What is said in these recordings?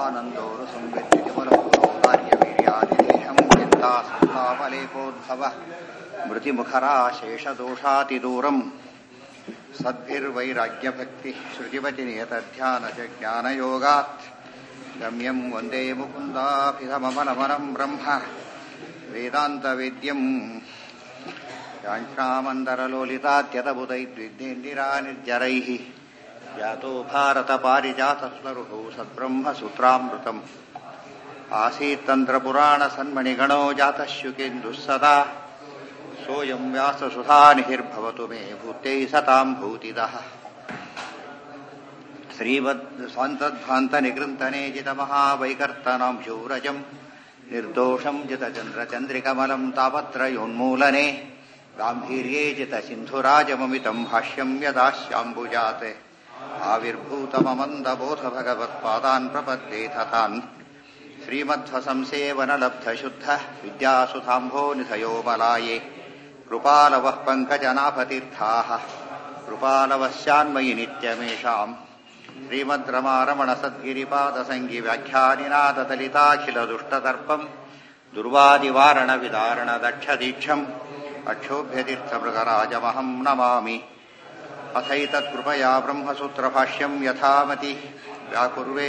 स्वानन्दोरु संविद्युतिमलपुरो कार्यवीर्यादिदेशं चिन्तासन्तापलेपोद्भव मृतिमुखराशेषदोषातिदूरम् सद्भिर्वैराग्यभक्तिः श्रुतिवचनियतध्यानजज्ञानयोगात् गम्यम् वन्दे मुकुन्दाभिधममनमनम् ब्रह्म वेदान्तवेद्यम् याञ्छामन्दरलोलितात्यतबुधैर्विघ्नेन्दिरानिर्जरैः यातो भारतपारिजातस्वरुहौ सद्ब्रह्मसूत्रामृतम् आसीत्तन्त्रपुराणसन्मणिगणो जातः शुकेन्दुः सदा सोऽयं व्याससुधानिहिर्भवतु मे भूत्यै सताम् भूतिदः श्रीवद् स्वान्तध्वान्तनिकृन्तने जितमहावैकर्तनां शौरजम् निर्दोषम् जितचन्द्रचन्द्रिकमलम् तापत्रयोन्मूलने गाम्भीर्ये जितसिन्धुराजममितम् भाष्यम् यदास्याम्बुजात् आविर्भूतममन्दबोधभगवत्पादान् प्रपद्ये तथान् श्रीमध्वसंसेवनलब्धशुद्ध विद्यासुधाम्भो निधयो बलाये कृपालवः पङ्कजनाभतीर्थाः कृपालवस्यान्मयि नित्यमेषाम् श्रीमद्रमारमणसद्गिरिपादसङ्गिव्याख्यानिनादलिताखिलदुष्टदर्पम् दुर्वादिवारणविदारणदक्षदीक्षम् अक्षोभ्यतीर्थमृगराजमहम् नमामि अथैतत्कृपया ब्रह्मसूत्रभाष्यम् यथामति व्याकुर्वे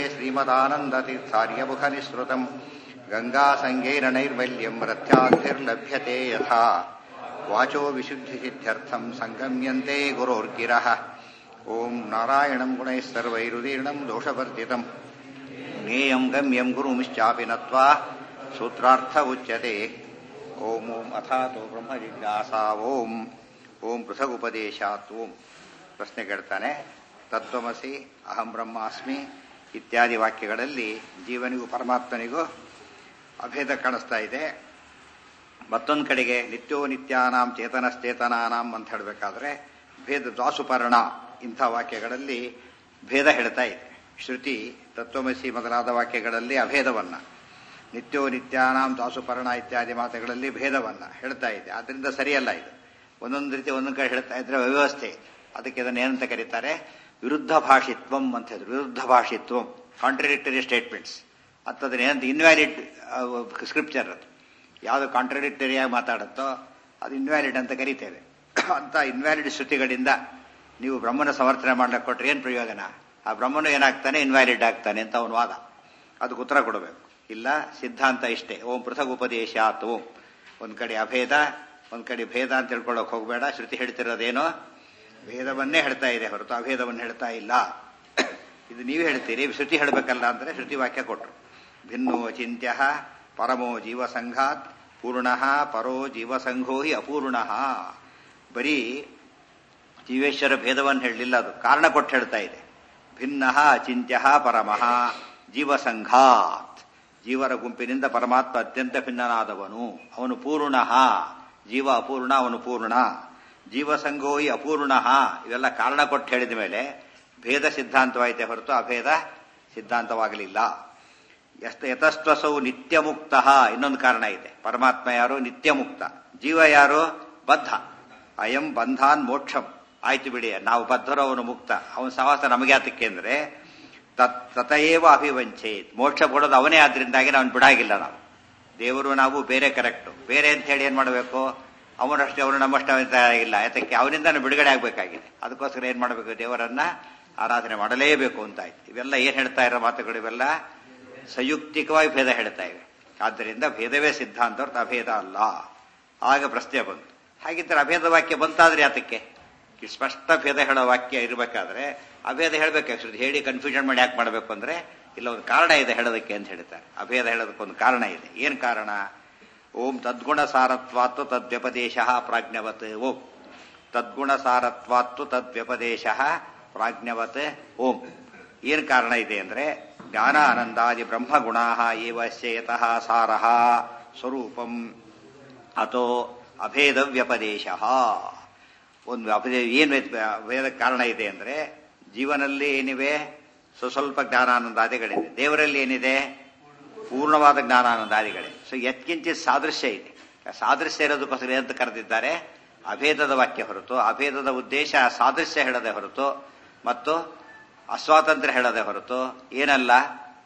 श्रीमदानन्दतीर्थार्यमुखनिःसृतम् गङ्गासङ्गेन नैर्मल्यम् रत्याद्भिर्लभ्यते यथा वाचो विशुद्धिसिद्ध्यर्थम् सङ्गम्यन्ते गुरोर्गिरः ॐ नारायणम् गुणैः सर्वैरुदीर्णम् दोषवर्जितम् ज्ञेयम् गम्यम् गुरुमिश्चापि नत्वा सूत्रार्थ उच्यते ॐ ॐ ಅಥಾತೋ ಬ್ರಹ್ಮ ಜಿಜ್ಞಾಸಾ ಓಂ ಓಂ ಪೃಥಗುಪದೇಶಾತ್ ಓಂ ಪ್ರಶ್ನೆ ಕೇಳ್ತಾನೆ ತತ್ವಮಸಿ ಅಹಂ ಬ್ರಹ್ಮಾಸ್ಮಿ ಇತ್ಯಾದಿ ವಾಕ್ಯಗಳಲ್ಲಿ ಜೀವನಿಗೂ ಪರಮಾತ್ಮನಿಗೂ ಅಭೇದ ಕಾಣಿಸ್ತಾ ಇದೆ ಮತ್ತೊಂದು ಕಡೆಗೆ ನಿತ್ಯೋ ನಿತ್ಯಾನಾಂ ಚೇತನಶ್ಚೇತನಾನಾಂ ಅಂತ ಹೇಳಬೇಕಾದ್ರೆ ಭೇದ ದ್ವಾಸುಪರ್ಣ ಇಂಥ ವಾಕ್ಯಗಳಲ್ಲಿ ಭೇದ ಹೇಳ್ತಾ ಇದೆ ಶ್ರುತಿ ತತ್ವಮಸಿ ಮೊದಲಾದ ವಾಕ್ಯಗಳಲ್ಲಿ ಅಭೇದವನ್ನ ನಿತ್ಯೋ ನಿತ್ಯಾನಾಂ ದಾಸುಪರ್ಣ ಇತ್ಯಾದಿ ಮಾತುಗಳಲ್ಲಿ ಭೇದವನ್ನ ಹೇಳ್ತಾ ಇದೆ ಆದ್ರಿಂದ ಸರಿಯಲ್ಲ ಇದು ಒಂದೊಂದು ರೀತಿ ಒಂದೊಂದು ಕಡೆ ಹೇಳ್ತಾ ಇದ್ರೆ ವ್ಯವಸ್ಥೆ ಅದಕ್ಕೆ ಇದನ್ನು ಏನಂತ ಕರೀತಾರೆ ವಿರುದ್ಧ ಭಾಷಿತ್ವಂ ಅಂತ ಹೇಳಿದ್ರು ವಿರುದ್ಧ ಭಾಷಿತ್ವಂ ಕಾಂಟ್ರಡಿಕ್ಟರಿ ಸ್ಟೇಟ್ಮೆಂಟ್ಸ್ ಅಂತದನ್ನ ಏನಂತ ಇನ್ವ್ಯಾಲಿಡ್ ಸ್ಕ್ರಿಪ್ಚರ್ ಅದು ಯಾವುದು ಕಾಂಟ್ರಡಿಕ್ಟರಿಯಾಗಿ ಮಾತಾಡುತ್ತೋ ಅದು ಇನ್ವ್ಯಾಲಿಡ್ ಅಂತ ಕರಿತೇವೆ ಅಂತ ಇನ್ವ್ಯಾಲಿಡ್ ಶ್ರುತಿಗಳಿಂದ ನೀವು ಬ್ರಹ್ಮನ ಸಮರ್ಥನೆ ಮಾಡ್ಲಿಕ್ಕೆ ಕೊಟ್ರೆ ಏನು ಪ್ರಯೋಜನ ಆ ಬ್ರಹ್ಮನು ಏನಾಗ್ತಾನೆ ಇನ್ವ್ಯಾಲಿಡ್ ಆಗ್ತಾನೆ ಅಂತ ಅವನ ವಾದ ಅದಕ್ಕೆ ಉತ್ತರ ಕೊಡಬೇಕು ಇಲ್ಲ ಸಿದ್ಧಾಂತ ಇಷ್ಟೇ ಓಂ ಪೃಥಕ್ ಉಪದೇಶಾತ್ ಓಂ ಒಂದ್ ಕಡೆ ಅಭೇದ ಒಂದ್ ಕಡೆ ಭೇದ ಅಂತ ತಿಳ್ಕೊಳ್ಳೋಕೆ ಹೋಗಬೇಡ ಶ್ರುತಿ ಹೇಳ್ತಿರೋದೇನೋ ಭೇದವನ್ನೇ ಹೇಳ್ತಾ ಇದೆ ಹೊರತು ಅಭೇದವನ್ನು ಹೇಳ್ತಾ ಇಲ್ಲ ಇದು ನೀವು ಹೇಳ್ತೀರಿ ಶ್ರುತಿ ಹೇಳಬೇಕಲ್ಲ ಅಂದ್ರೆ ಶ್ರುತಿ ವಾಕ್ಯ ಕೊಟ್ರು ಭಿನ್ನೋ ಚಿಂತ್ಯ ಪರಮೋ ಜೀವಸಂಘಾತ್ ಪೂರ್ಣ ಪರೋ ಜೀವಸಂಘೋ ಹಿ ಅಪೂರ್ಣ ಬರೀ ಜೀವೇಶ್ವರ ಭೇದವನ್ನು ಹೇಳಲಿಲ್ಲ ಅದು ಕಾರಣ ಕೊಟ್ಟು ಹೇಳ್ತಾ ಇದೆ ಭಿನ್ನ ಅಚಿಂತ್ಯ ಪರಮಃ ಜೀವಸಂಘಾತ್ ಜೀವರ ಗುಂಪಿನಿಂದ ಪರಮಾತ್ಮ ಅತ್ಯಂತ ಭಿನ್ನನಾದವನು ಅವನು ಪೂರ್ಣ ಜೀವ ಅಪೂರ್ಣ ಅವನು ಪೂರ್ಣ ಜೀವಸಂಗೋಯಿ ಅಪೂರ್ಣ ಇವೆಲ್ಲ ಕಾರಣ ಕೊಟ್ಟು ಹೇಳಿದ ಮೇಲೆ ಭೇದ ಸಿದ್ಧಾಂತವಾಯಿತೆ ಹೊರತು ಅಭೇದ ಸಿದ್ಧಾಂತವಾಗಲಿಲ್ಲ ಯತಸ್ತ್ವಸೌ ನಿತ್ಯ ಮುಕ್ತ ಇನ್ನೊಂದು ಕಾರಣ ಇದೆ ಪರಮಾತ್ಮ ಯಾರು ನಿತ್ಯ ಮುಕ್ತ ಜೀವ ಯಾರು ಬದ್ಧ ಅಯಂ ಬಂಧಾನ್ ಮೋಕ್ಷಂ ಆಯ್ತು ಬಿಡಿ ನಾವು ಬದ್ಧರು ಅವನು ಮುಕ್ತ ಅವನ ಸಹವಾಸ ನಮಗೆ ಆತಕ್ಕೆ ಅಂದ್ರೆ ತತಯೇವ ಅಭಿವಂಚೇತ್ ಮೋಕ್ಷ ಕೊಡೋದು ಅವನೇ ಆದ್ರಿಂದಾಗಿ ನಾವು ಬಿಡಾಗಿಲ್ಲ ನಾವು ದೇವರು ನಾವು ಬೇರೆ ಕರೆಕ್ಟು ಬೇರೆ ಅಂತ ಹೇಳಿ ಏನ್ ಮಾಡಬೇಕು ಅವನಷ್ಟೇ ಅವನು ನಮ್ಮಷ್ಟೇ ಆಗಿಲ್ಲ ಯಾತಕ್ಕೆ ಅವನಿಂದ ಬಿಡುಗಡೆ ಆಗಬೇಕಾಗಿದೆ ಅದಕ್ಕೋಸ್ಕರ ಏನ್ ಮಾಡಬೇಕು ದೇವರನ್ನ ಆರಾಧನೆ ಮಾಡಲೇಬೇಕು ಅಂತ ಆಯ್ತು ಇವೆಲ್ಲ ಏನ್ ಹೇಳ್ತಾ ಇರೋ ಮಾತುಗಳು ಇವೆಲ್ಲ ಸಂಯುಕ್ತಿಕವಾಗಿ ಭೇದ ಹೇಳ್ತಾ ಇವೆ ಆದ್ದರಿಂದ ಭೇದವೇ ಸಿದ್ಧಾಂತ ಹೊರತು ಅಭೇದ ಅಲ್ಲ ಆಗ ಪ್ರಶ್ನೆ ಬಂತು ಹಾಗಿದ್ರೆ ಅಭೇದ ವಾಕ್ಯ ಬಂತಾದ್ರೆ ಯಾತಕ್ಕೆ ಸ್ಪಷ್ಟ ಭೇದ ಹೇಳೋ ವಾಕ್ಯ ಇರಬೇಕಾದ್ರೆ ಅಭೇದ ಹೇಳಬೇಕು ಶ್ರುತಿ ಹೇಳಿ ಕನ್ಫ್ಯೂಷನ್ ಮಾಡಿ ಯಾಕೆ ಮಾಡಬೇಕು ಅಂದ್ರೆ ಇಲ್ಲ ಒಂದು ಕಾರಣ ಇದೆ ಹೇಳೋದಕ್ಕೆ ಅಂತ ಹೇಳ್ತಾರೆ ಅಭೇದ ಹೇಳೋದಕ್ಕೆ ಒಂದು ಕಾರಣ ಇದೆ ಏನ್ ಕಾರಣ ಓಂ ತದ್ಗುಣ ಸಾರತ್ವಾತ್ತು ತದ್ವ್ಯಪದೇಶ ಪ್ರಾಜ್ಞವತ್ ಓಂ ತದ್ಗುಣ ಸಾರತ್ವಾತ್ತು ತದ್ವ್ಯಪದೇಶ ಪ್ರಾಜ್ಞವತ್ ಓಂ ಏನ್ ಕಾರಣ ಇದೆ ಅಂದ್ರೆ ಜ್ಞಾನ ಆನಂದಾದಿ ಬ್ರಹ್ಮಗುಣಾ ಏವಶ್ಚೇತಃ ಸಾರಃ ಸ್ವರೂಪಂ ಅಥೋ ಅಭೇದ ವ್ಯಪದೇಶ ಒಂದು ಅಭೇದ ಏನ್ ವೇದ ಕಾರಣ ಇದೆ ಅಂದ್ರೆ ಜೀವನಲ್ಲಿ ಏನಿವೆ ಸ್ವಲ್ಪ ಜ್ಞಾನಾನಂದಾದಿಗಳಿದೆ ದೇವರಲ್ಲಿ ಏನಿದೆ ಪೂರ್ಣವಾದ ಜ್ಞಾನಾನಂದಾದಿಗಳೇ ಸೊ ಎತ್ಕಿಂಚಿತ್ ಸಾದೃಶ್ಯ ಇದೆ ಸಾದೃಶ್ಯ ಇರೋದಕ್ಕೋಸ್ಕರ ಏನಂತ ಕರೆದಿದ್ದಾರೆ ಅಭೇದದ ವಾಕ್ಯ ಹೊರತು ಅಭೇದದ ಉದ್ದೇಶ ಸಾದೃಶ್ಯ ಹೇಳದೆ ಹೊರತು ಮತ್ತು ಅಸ್ವಾತಂತ್ರ್ಯ ಹೇಳದೆ ಹೊರತು ಏನಲ್ಲ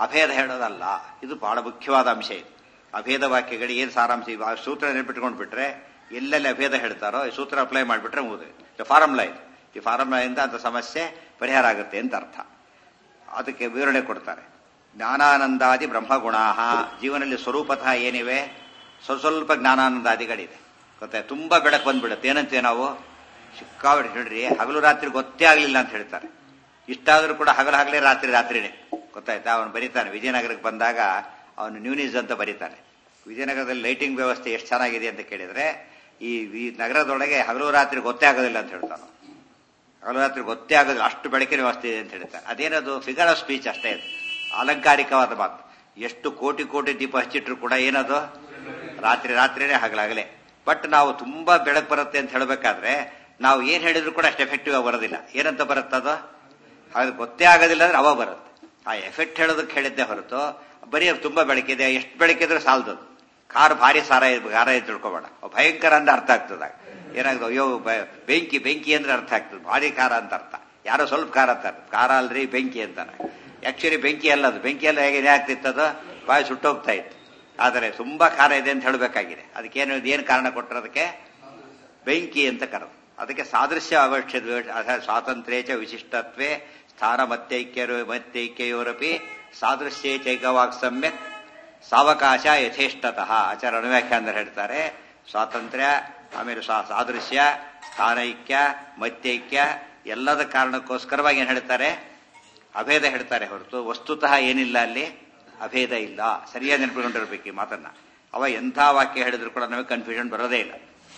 ಅಭೇದ ಹೇಳೋದಲ್ಲ ಇದು ಬಹಳ ಮುಖ್ಯವಾದ ಅಂಶ ಇದು ಅಭೇದ ವಾಕ್ಯಗಳಿಗೆ ಏನು ಸಾರಾಂಶ ಇವು ಆ ಸೂತ್ರ ನೆನಪಿಟ್ಕೊಂಡು ಬಿಟ್ರೆ ಎಲ್ಲೆಲ್ಲಿ ಅಭೇದ ಹೇಳ್ತಾರೋ ಈ ಸೂತ್ರ ಅಪ್ಲೈ ಮಾಡಿಬಿಟ್ರೆ ಮುಗಿದು ಇದು ಫಾರ್ಮುಲಾ ಇದು ಈ ಫಾರ್ಮುಲಾಯಿಂದ ಅಂತ ಸಮಸ್ಯೆ ಪರಿಹಾರ ಆಗುತ್ತೆ ಅಂತ ಅರ್ಥ ಅದಕ್ಕೆ ವಿವರಣೆ ಕೊಡ್ತಾರೆ ಜ್ಞಾನಾನಂದಾದಿ ಬ್ರಹ್ಮಗುಣಾಹ ಜೀವನದಲ್ಲಿ ಸ್ವರೂಪತಃ ಏನಿವೆ ಸ್ವಲ್ಪ ಸ್ವಲ್ಪ ಜ್ಞಾನಾನಂದಾದಿಗಳಿದೆ ಗೊತ್ತಾಯ್ತು ತುಂಬಾ ಬೆಳಕು ಬಂದ್ಬಿಡುತ್ತೆ ಏನಂತೀವಿ ನಾವು ಸಿಕ್ಕಾಬಿಟ್ಟು ಹೇಳ್ರಿ ಹಗಲು ರಾತ್ರಿ ಗೊತ್ತೇ ಆಗಲಿಲ್ಲ ಅಂತ ಹೇಳ್ತಾರೆ ಇಷ್ಟಾದ್ರೂ ಕೂಡ ಹಗಲು ಹಗಲೇ ರಾತ್ರಿ ರಾತ್ರಿನೇ ಗೊತ್ತಾಯ್ತಾ ಅವನು ಬರೀತಾನೆ ವಿಜಯನಗರಕ್ಕೆ ಬಂದಾಗ ಅವನು ನ್ಯೂನಿಸ್ ಅಂತ ಬರೀತಾನೆ ವಿಜಯನಗರದಲ್ಲಿ ಲೈಟಿಂಗ್ ವ್ಯವಸ್ಥೆ ಎಷ್ಟು ಚೆನ್ನಾಗಿದೆ ಅಂತ ಕೇಳಿದ್ರೆ ಈ ಈ ನಗರದೊಳಗೆ ಹಗಲು ರಾತ್ರಿ ಗೊತ್ತೇ ಆಗೋದಿಲ್ಲ ಅಂತ ಹೇಳ್ತಾನೆ ಹಗಲು ರಾತ್ರಿ ಗೊತ್ತೇ ಆಗೋದಿಲ್ಲ ಅಷ್ಟು ಬೆಳಕಿನ ವ್ಯವಸ್ಥೆ ಇದೆ ಅಂತ ಹೇಳ್ತಾರೆ ಅದೇನದು ಫಿಗರ್ ಆಫ್ ಸ್ಪೀಚ್ ಅಷ್ಟೇ ಅದು ಅಲಂಕಾರಿಕವಾದ ಮಾತು ಎಷ್ಟು ಕೋಟಿ ಕೋಟಿ ದೀಪ ಹಚ್ಚಿಟ್ರು ಕೂಡ ಏನದು ರಾತ್ರಿ ರಾತ್ರಿನೇ ಹಗಲಾಗಲೇ ಬಟ್ ನಾವು ತುಂಬಾ ಬೆಳಕು ಬರುತ್ತೆ ಅಂತ ಹೇಳಬೇಕಾದ್ರೆ ನಾವು ಏನ್ ಹೇಳಿದ್ರು ಕೂಡ ಅಷ್ಟು ಎಫೆಕ್ಟಿವ್ ಆಗಿ ಬರೋದಿಲ್ಲ ಏನಂತ ಬರುತ್ತದು ಅದು ಗೊತ್ತೇ ಆಗೋದಿಲ್ಲ ಅಂದ್ರೆ ಅವಾಗ ಬರುತ್ತೆ ಆ ಎಫೆಕ್ಟ್ ಹೇಳೋದಕ್ಕೆ ಹೇಳಿದ್ದೆ ಹೊರತು ಬರೀ ತುಂಬಾ ಬೆಳಕಿದೆ ಎಷ್ಟು ಬೆಳಕಿದ್ರೆ ಸಾಲದದು ಕಾರ್ ಭಾರಿ ಸಾರ ಖಾರ ಇದೆ ತಿಳ್ಕೊಬೇಡ ಭಯಂಕರ ಅಂತ ಅರ್ಥ ಆಗ್ತದ ಏನಾಗ್ತದೆ ಅಯ್ಯೋ ಬ- ಬೆಂಕಿ ಬೆಂಕಿ ಅಂದ್ರೆ ಅರ್ಥ ಆಗ್ತದೆ ಭಾರಿ ಖಾರ ಅಂತ ಅರ್ಥ ಯಾರೋ ಸ್ವಲ್ಪ ಖಾರ ಅಂತಾರೆ ಖಾರ ಅಲ್ರಿ ಬೆಂಕಿ ಅಂತಾನೆ ಆಕ್ಚುಲಿ ಬೆಂಕಿ ಅಲ್ಲ ಅದು ಬೆಂಕಿ ಎಲ್ಲ ಹೇಗೆ ಏನಾಗ್ತಿತ್ತದು ಬಾಯಿ ಸುಟ್ಟೋಗ್ತಾ ಇತ್ತು ಆದರೆ ತುಂಬಾ ಖಾರ ಇದೆ ಅಂತ ಹೇಳಬೇಕಾಗಿದೆ ಅದಕ್ಕೇನು ಏನು ಕಾರಣ ಕೊಟ್ಟಿರೋದಕ್ಕೆ ಬೆಂಕಿ ಅಂತ ಕರೆದು ಅದಕ್ಕೆ ಸಾದೃಶ್ಯ ಅವಶ್ಯ ಸ್ವಾತಂತ್ರ್ಯ ಚ ವಿಶಿಷ್ಟತ್ವೇ ಸ್ಥಾನ ಮತ್ತೈಕ್ಯರು ಮತ್ತೈಕ್ಯಯೋರಪಿ ಸಾದೃಶ್ಯೇ ಚೈಕವಾಕ್ ಸಮ್ಯಕ್ ಸಾವಕಾಶ ಯಥೇಷ್ಟತಃ ಆಚಾರ ಅನುವ್ಯಾಖ್ಯಾನ ಹೇಳ್ತಾರೆ ಸ್ವಾತಂತ್ರ್ಯ ಆಮೇಲೆ ಸ್ವಾ- ಸಾದೃಶ್ಯ ಸ್ಥಾನೈಕ್ಯ ಮತ್ತೈಕ್ಯ ಎಲ್ಲದ ಕಾರಣಕ್ಕೋಸ್ಕರವಾಗಿ ಏನ್ ಹೇಳ್ತಾರೆ ಅಭೇದ ಹೇಳ್ತಾರೆ ಹೊರತು ವಸ್ತುತಃ ಏನಿಲ್ಲ ಅಲ್ಲಿ ಅಭೇದ ಇಲ್ಲ ಸರಿಯಾಗಿ ನೆನಪಿಕೊಂಡಿರ್ಬೇಕು ಈ ಮಾತನ್ನ ಅವ ಎಂಥ ವಾಕ್ಯ ಹೇಳಿದ್ರು ಕೂಡ ನಮಗೆ ಕನ್ಫ್ಯೂಷನ್ ಬರೋದೇ ಇಲ್ಲ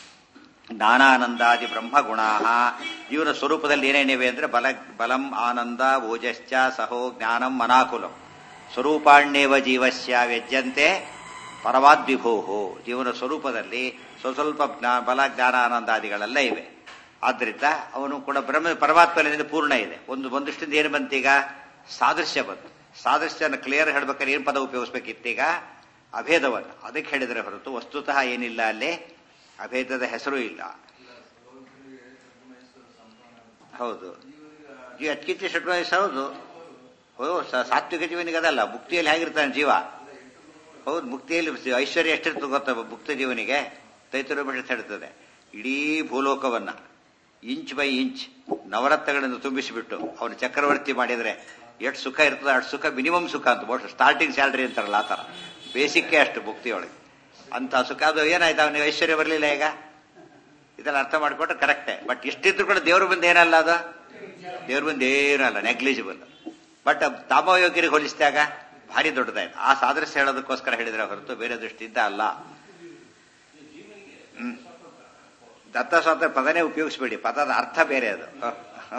ಜ್ಞಾನಾನಂದಾದಿ ಬ್ರಹ್ಮಗುಣಾ ಜೀವನ ಸ್ವರೂಪದಲ್ಲಿ ಏನೇನಿವೆ ಅಂದ್ರೆ ಬಲ ಬಲಂ ಆನಂದ ಓಜಶ್ಚ ಸಹೋ ಜ್ಞಾನಂ ಮನಾಕುಲಂ ಸ್ವರೂಪಾಣ್ಯೇವ ಜೀವಸ್ಯ ವ್ಯಜ್ಯಂತೆ ಪರವಾದ್ವಿಭೋಹೋ ಜೀವನ ಸ್ವರೂಪದಲ್ಲಿ ಸ್ವಲ್ಪ ಸ್ವಲ್ಪ ಜ್ಞಾ ಬಲ ಜ್ಞಾನ ಆನಂದಾದಿಗಳೆಲ್ಲ ಇವೆ ಆದ್ರಿಂದ ಅವನು ಕೂಡ ಬ್ರಹ್ಮ ಪರಮಾತ್ಮನಿಂದ ಪೂರ್ಣ ಇದೆ ಒಂದು ಒಂದಷ್ಟಿಂದ ಏನು ಬಂತೀಗ ಸಾದೃಶ್ಯ ಬಂತು ಸಾದೃಶ್ಯನ ಕ್ಲಿಯರ್ ಹೇಳ್ಬೇಕಾದ್ರೆ ಏನು ಪದ ಉಪಯೋಗಿಸ್ಬೇಕಿತ್ತೀಗ ಅಭೇದವನ್ನು ಅದಕ್ಕೆ ಹೇಳಿದರೆ ಹೊರತು ವಸ್ತುತಃ ಏನಿಲ್ಲ ಅಲ್ಲಿ ಅಭೇದದ ಹೆಸರು ಇಲ್ಲ ಹೌದು ಜೀವ ಅತ್ಕಿಂತ ಷಟ್ವಯಸ್ಸು ಹೌದು ಹೌದು ಸ- ಸಾತ್ವಿಕ ಜೀವನಿಗೆ ಅದಲ್ಲ ಮುಕ್ತಿಯಲ್ಲಿ ಹೇಗಿರ್ತಾನೆ ಜೀವ ಹೌದು ಮುಕ್ತಿಯಲ್ಲಿ ಐಶ್ವರ್ಯ ಎಷ್ಟಿರ್ತದೆ ಗೊತ್ತಾ ಮುಕ್ತ ಜೀವನಿಗೆ ತೈತರುಪನಿಷತ್ ಹೇಳ್ತದೆ ಇಡೀ ಭೂಲೋಕವನ್ನ ಇಂಚ್ ಬೈ ಇಂಚ್ ನವರತ್ನಗಳಿಂದ ತುಂಬಿಸಿಬಿಟ್ಟು ಅವನು ಚಕ್ರವರ್ತಿ ಮಾಡಿದ್ರೆ ಎಷ್ಟು ಸುಖ ಇರ್ತದೆ ಅಷ್ಟು ಸುಖ ಮಿನಿಮಮ್ ಸುಖ ಅಂತ ಬಹುಶಃ ಸ್ಟಾರ್ಟಿಂಗ್ ಸ್ಯಾಲ್ರಿ ಅಂತಾರಲ್ಲ ಆ ಥರ ಬೇಸಿಕ್ಕೇ ಅಷ್ಟು ಮುಕ್ತಿಯೊಳಗೆ ಅಂತ ಸುಖ ಅದು ಏನಾಯ್ತು ಅವನಿಗೆ ಐಶ್ವರ್ಯ ಬರಲಿಲ್ಲ ಈಗ ಇದೆಲ್ಲ ಅರ್ಥ ಮಾಡಿಕೊಟ್ರೆ ಕರೆಕ್ಟೇ ಬಟ್ ಇಷ್ಟಿದ್ರು ಕೂಡ ದೇವ್ರ ಬಂದು ಏನಲ್ಲ ಅದು ದೇವ್ರ ಬಂದು ಏನೂ ಅಲ್ಲ ನೆಗ್ಲಿಜಿಬಲ್ ಬಟ್ ತಾಮಯೋಗ್ಯರಿಗೆ ಹೋಲಿಸಿದಾಗ ಭಾರಿ ದೊಡ್ಡದಾಯ್ತು ಆ ಸಾದೃಶ್ಯ ಹೇಳೋದಕ್ಕೋಸ್ಕರ ಹೇಳಿದ್ರೆ ಹೊರತು ಬೇರೆ ದೃಷ್ಟಿಯಿಂದ ಅಲ್ಲ ಹ್ಮ್. ದತ್ತ ಸ್ವಾತಂತ್ರ್ಯ ಪದನೇ ಉಪಯೋಗಿಸ್ಬೇಡಿ ಪದದ ಅರ್ಥ ಬೇರೆ ಅದು ಹ, ಹ.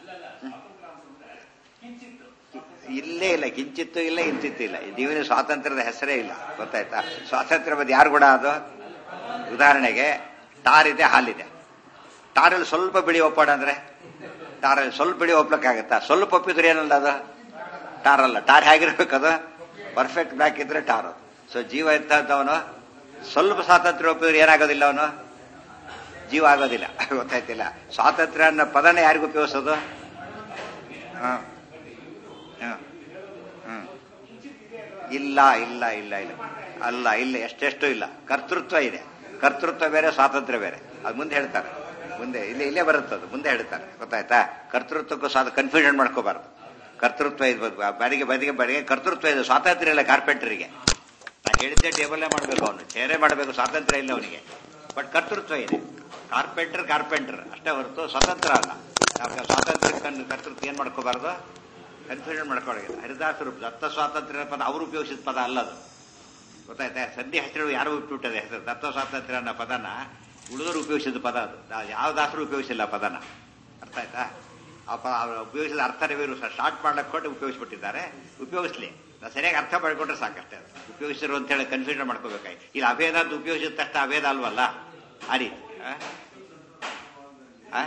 ಇಲ್ಲೇ ಇಲ್ಲ ಕಿಂಚಿತ್ತು ಇಲ್ಲ ಇಂಚಿತ್ತು ಇಲ್ಲ ಈ ಜೀವನ ಸ್ವಾತಂತ್ರ್ಯದ ಹೆಸರೇ ಇಲ್ಲ ಗೊತ್ತಾಯ್ತಾ ಸ್ವಾತಂತ್ರ್ಯ ಬಗ್ಗೆ ಯಾರು ಕೂಡ ಅದು ಉದಾಹರಣೆಗೆ ಟಾರ್ ಇದೆ ಹಾಲಿದೆ ಟಾರಲ್ಲಿ ಸ್ವಲ್ಪ ಬಿಳಿ ಒಪ್ಪಾಡ ಅಂದ್ರೆ ಟಾರಲ್ಲಿ ಸ್ವಲ್ಪ ಬಿಳಿ ಒಪ್ಲಕ್ಕಾಗತ್ತಾ ಸ್ವಲ್ಪ ಒಪ್ಪಿದ್ರೆ ಏನಲ್ಲ ಅದು ಟಾರ್ ಅಲ್ಲ ಟಾರ್ ಹೇಗಿರ್ಬೇಕು ಅದು ಪರ್ಫೆಕ್ಟ್ ಬ್ಲಾಕ್ ಇದ್ರೆ ಟಾರ್ ಅದು ಸೊ ಜೀವ ಎಂತವನು ಸ್ವಲ್ಪ ಸ್ವಾತಂತ್ರ್ಯ ಒಪ್ಪಿದ್ರೆ ಏನಾಗೋದಿಲ್ಲ ಅವನು ಜೀವ ಆಗೋದಿಲ್ಲ ಗೊತ್ತಾಯ್ತಿಲ್ಲ ಸ್ವಾತಂತ್ರ್ಯ ಅನ್ನೋ ಪದನೇ ಯಾರಿಗೂ ಉಪಯೋಗಿಸೋದು ಹ. ಹ. ಹ್ಮ್. ಇಲ್ಲ ಇಲ್ಲ ಇಲ್ಲ ಇಲ್ಲ ಅಲ್ಲ ಇಲ್ಲ ಎಷ್ಟೆಷ್ಟು ಇಲ್ಲ ಕರ್ತೃತ್ವ ಇದೆ ಕರ್ತೃತ್ವ ಬೇರೆ ಸ್ವಾತಂತ್ರ್ಯ ಬೇರೆ ಅದು ಮುಂದೆ ಹೇಳ್ತಾರೆ ಮುಂದೆ ಇಲ್ಲೇ ಇಲ್ಲೇ ಬರುತ್ತೆ ಅದು ಮುಂದೆ ಹೇಳ್ತಾರೆ ಗೊತ್ತಾಯ್ತಾ ಕರ್ತೃತ್ವಕ್ಕೂ ಸ್ವಾತ ಕನ್ಫ್ಯೂಷನ್ ಮಾಡ್ಕೋಬಾರ್ದು ಕರ್ತೃತ್ವ ಇದೆ ಬದಿಗೆ ಬದಿಗೆ ಬದಿಗೆ ಕರ್ತೃತ್ವ ಇದೆ ಸ್ವಾತಂತ್ರ್ಯ ಇಲ್ಲ ಕಾರ್ಪೆಂಟರಿಗೆ ನಾ ಹೇಳಿದ್ದೆ ಟೇಬಲ್ಲೇ ಮಾಡಬೇಕು ಅವನು ಚೇರೇ ಮಾಡಬೇಕು ಸ್ವಾತಂತ್ರ್ಯ ಇಲ್ಲ ಅವನಿಗೆ ಬಟ್ ಕರ್ತೃತ್ವ ಇದೆ ಕಾರ್ಪೆಂಟರ್ ಕಾರ್ಪೆಂಟರ್ ಅಷ್ಟೇ ಹೊರತು ಸ್ವತಂತ್ರ ಅಲ್ಲ ನಾವು ಸ್ವಾತಂತ್ರ್ಯ ಕನ್- ಕರ್ತೃತ್ವ ಏನ್ ಮಾಡ್ಕೋಬಾರ್ದು ಕನ್ಫ್ಯೂಷನ್ ಮಾಡ್ಕೊಳ್ಳೋದು ಹರಿದಾಸರು ದತ್ತ ಸ್ವಾತಂತ್ರ್ಯ ಪದ ಅವರು ಉಪಯೋಗಿಸಿದ ಪದ ಅಲ್ಲದು ಗೊತ್ತಾಯ್ತಾ ಸಂಧಿ ಹೆಸರು ಯಾರು ಬಿಟ್ಟುಬಿಟ್ಟದೆ ಹೆಸರು ದತ್ತ ಸ್ವಾತಂತ್ರ್ಯ ಅನ್ನೋ ಪದನ ಉಳಿದವರು ಉಪಯೋಗಿಸಿದ ಪದ ಅದು ನಾ- ಯಾವ ದಾಸರು ಉಪಯೋಗಿಸಿಲ್ಲ ಆ ಪದನ ಅರ್ಥ ಆಯ್ತಾ ಆ ಪ ಅವ್ರು ಉಪಯೋಗಿಸಿದ ಅರ್ಥನೇ ಬೇರು ಸ್ಟಾರ್ಟ್ ಮಾಡ್ಲಿಕ್ಕೆ ಕೊಟ್ಟು ಉಪಯೋಗಿಸ್ಬಿಟ್ಟಿದ್ದಾರೆ ಉಪಯೋಗಿಸ್ಲಿ ನಾವು ಸರಿಯಾಗಿ ಅರ್ಥ ಮಾಡ್ಕೊಂಡ್ರೆ ಸಾಕಷ್ಟೇ ಅದು ಉಪಯೋಗಿಸಿರು ಅಂತ ಹೇಳಿ ಕನ್ಫ್ಯೂಷನ್ ಮಾಡ್ಕೋಬೇಕಾಗಿ ಇಲ್ಲಿ ಅಭೇದ ಅಂತ ಉಪಯೋಗಿಸಿದ ತಕ್ಷಣ ಅಭೇದ ಅಲ್ವಲ್ಲ ಆ ರೀತಿ ಆ? ಆ?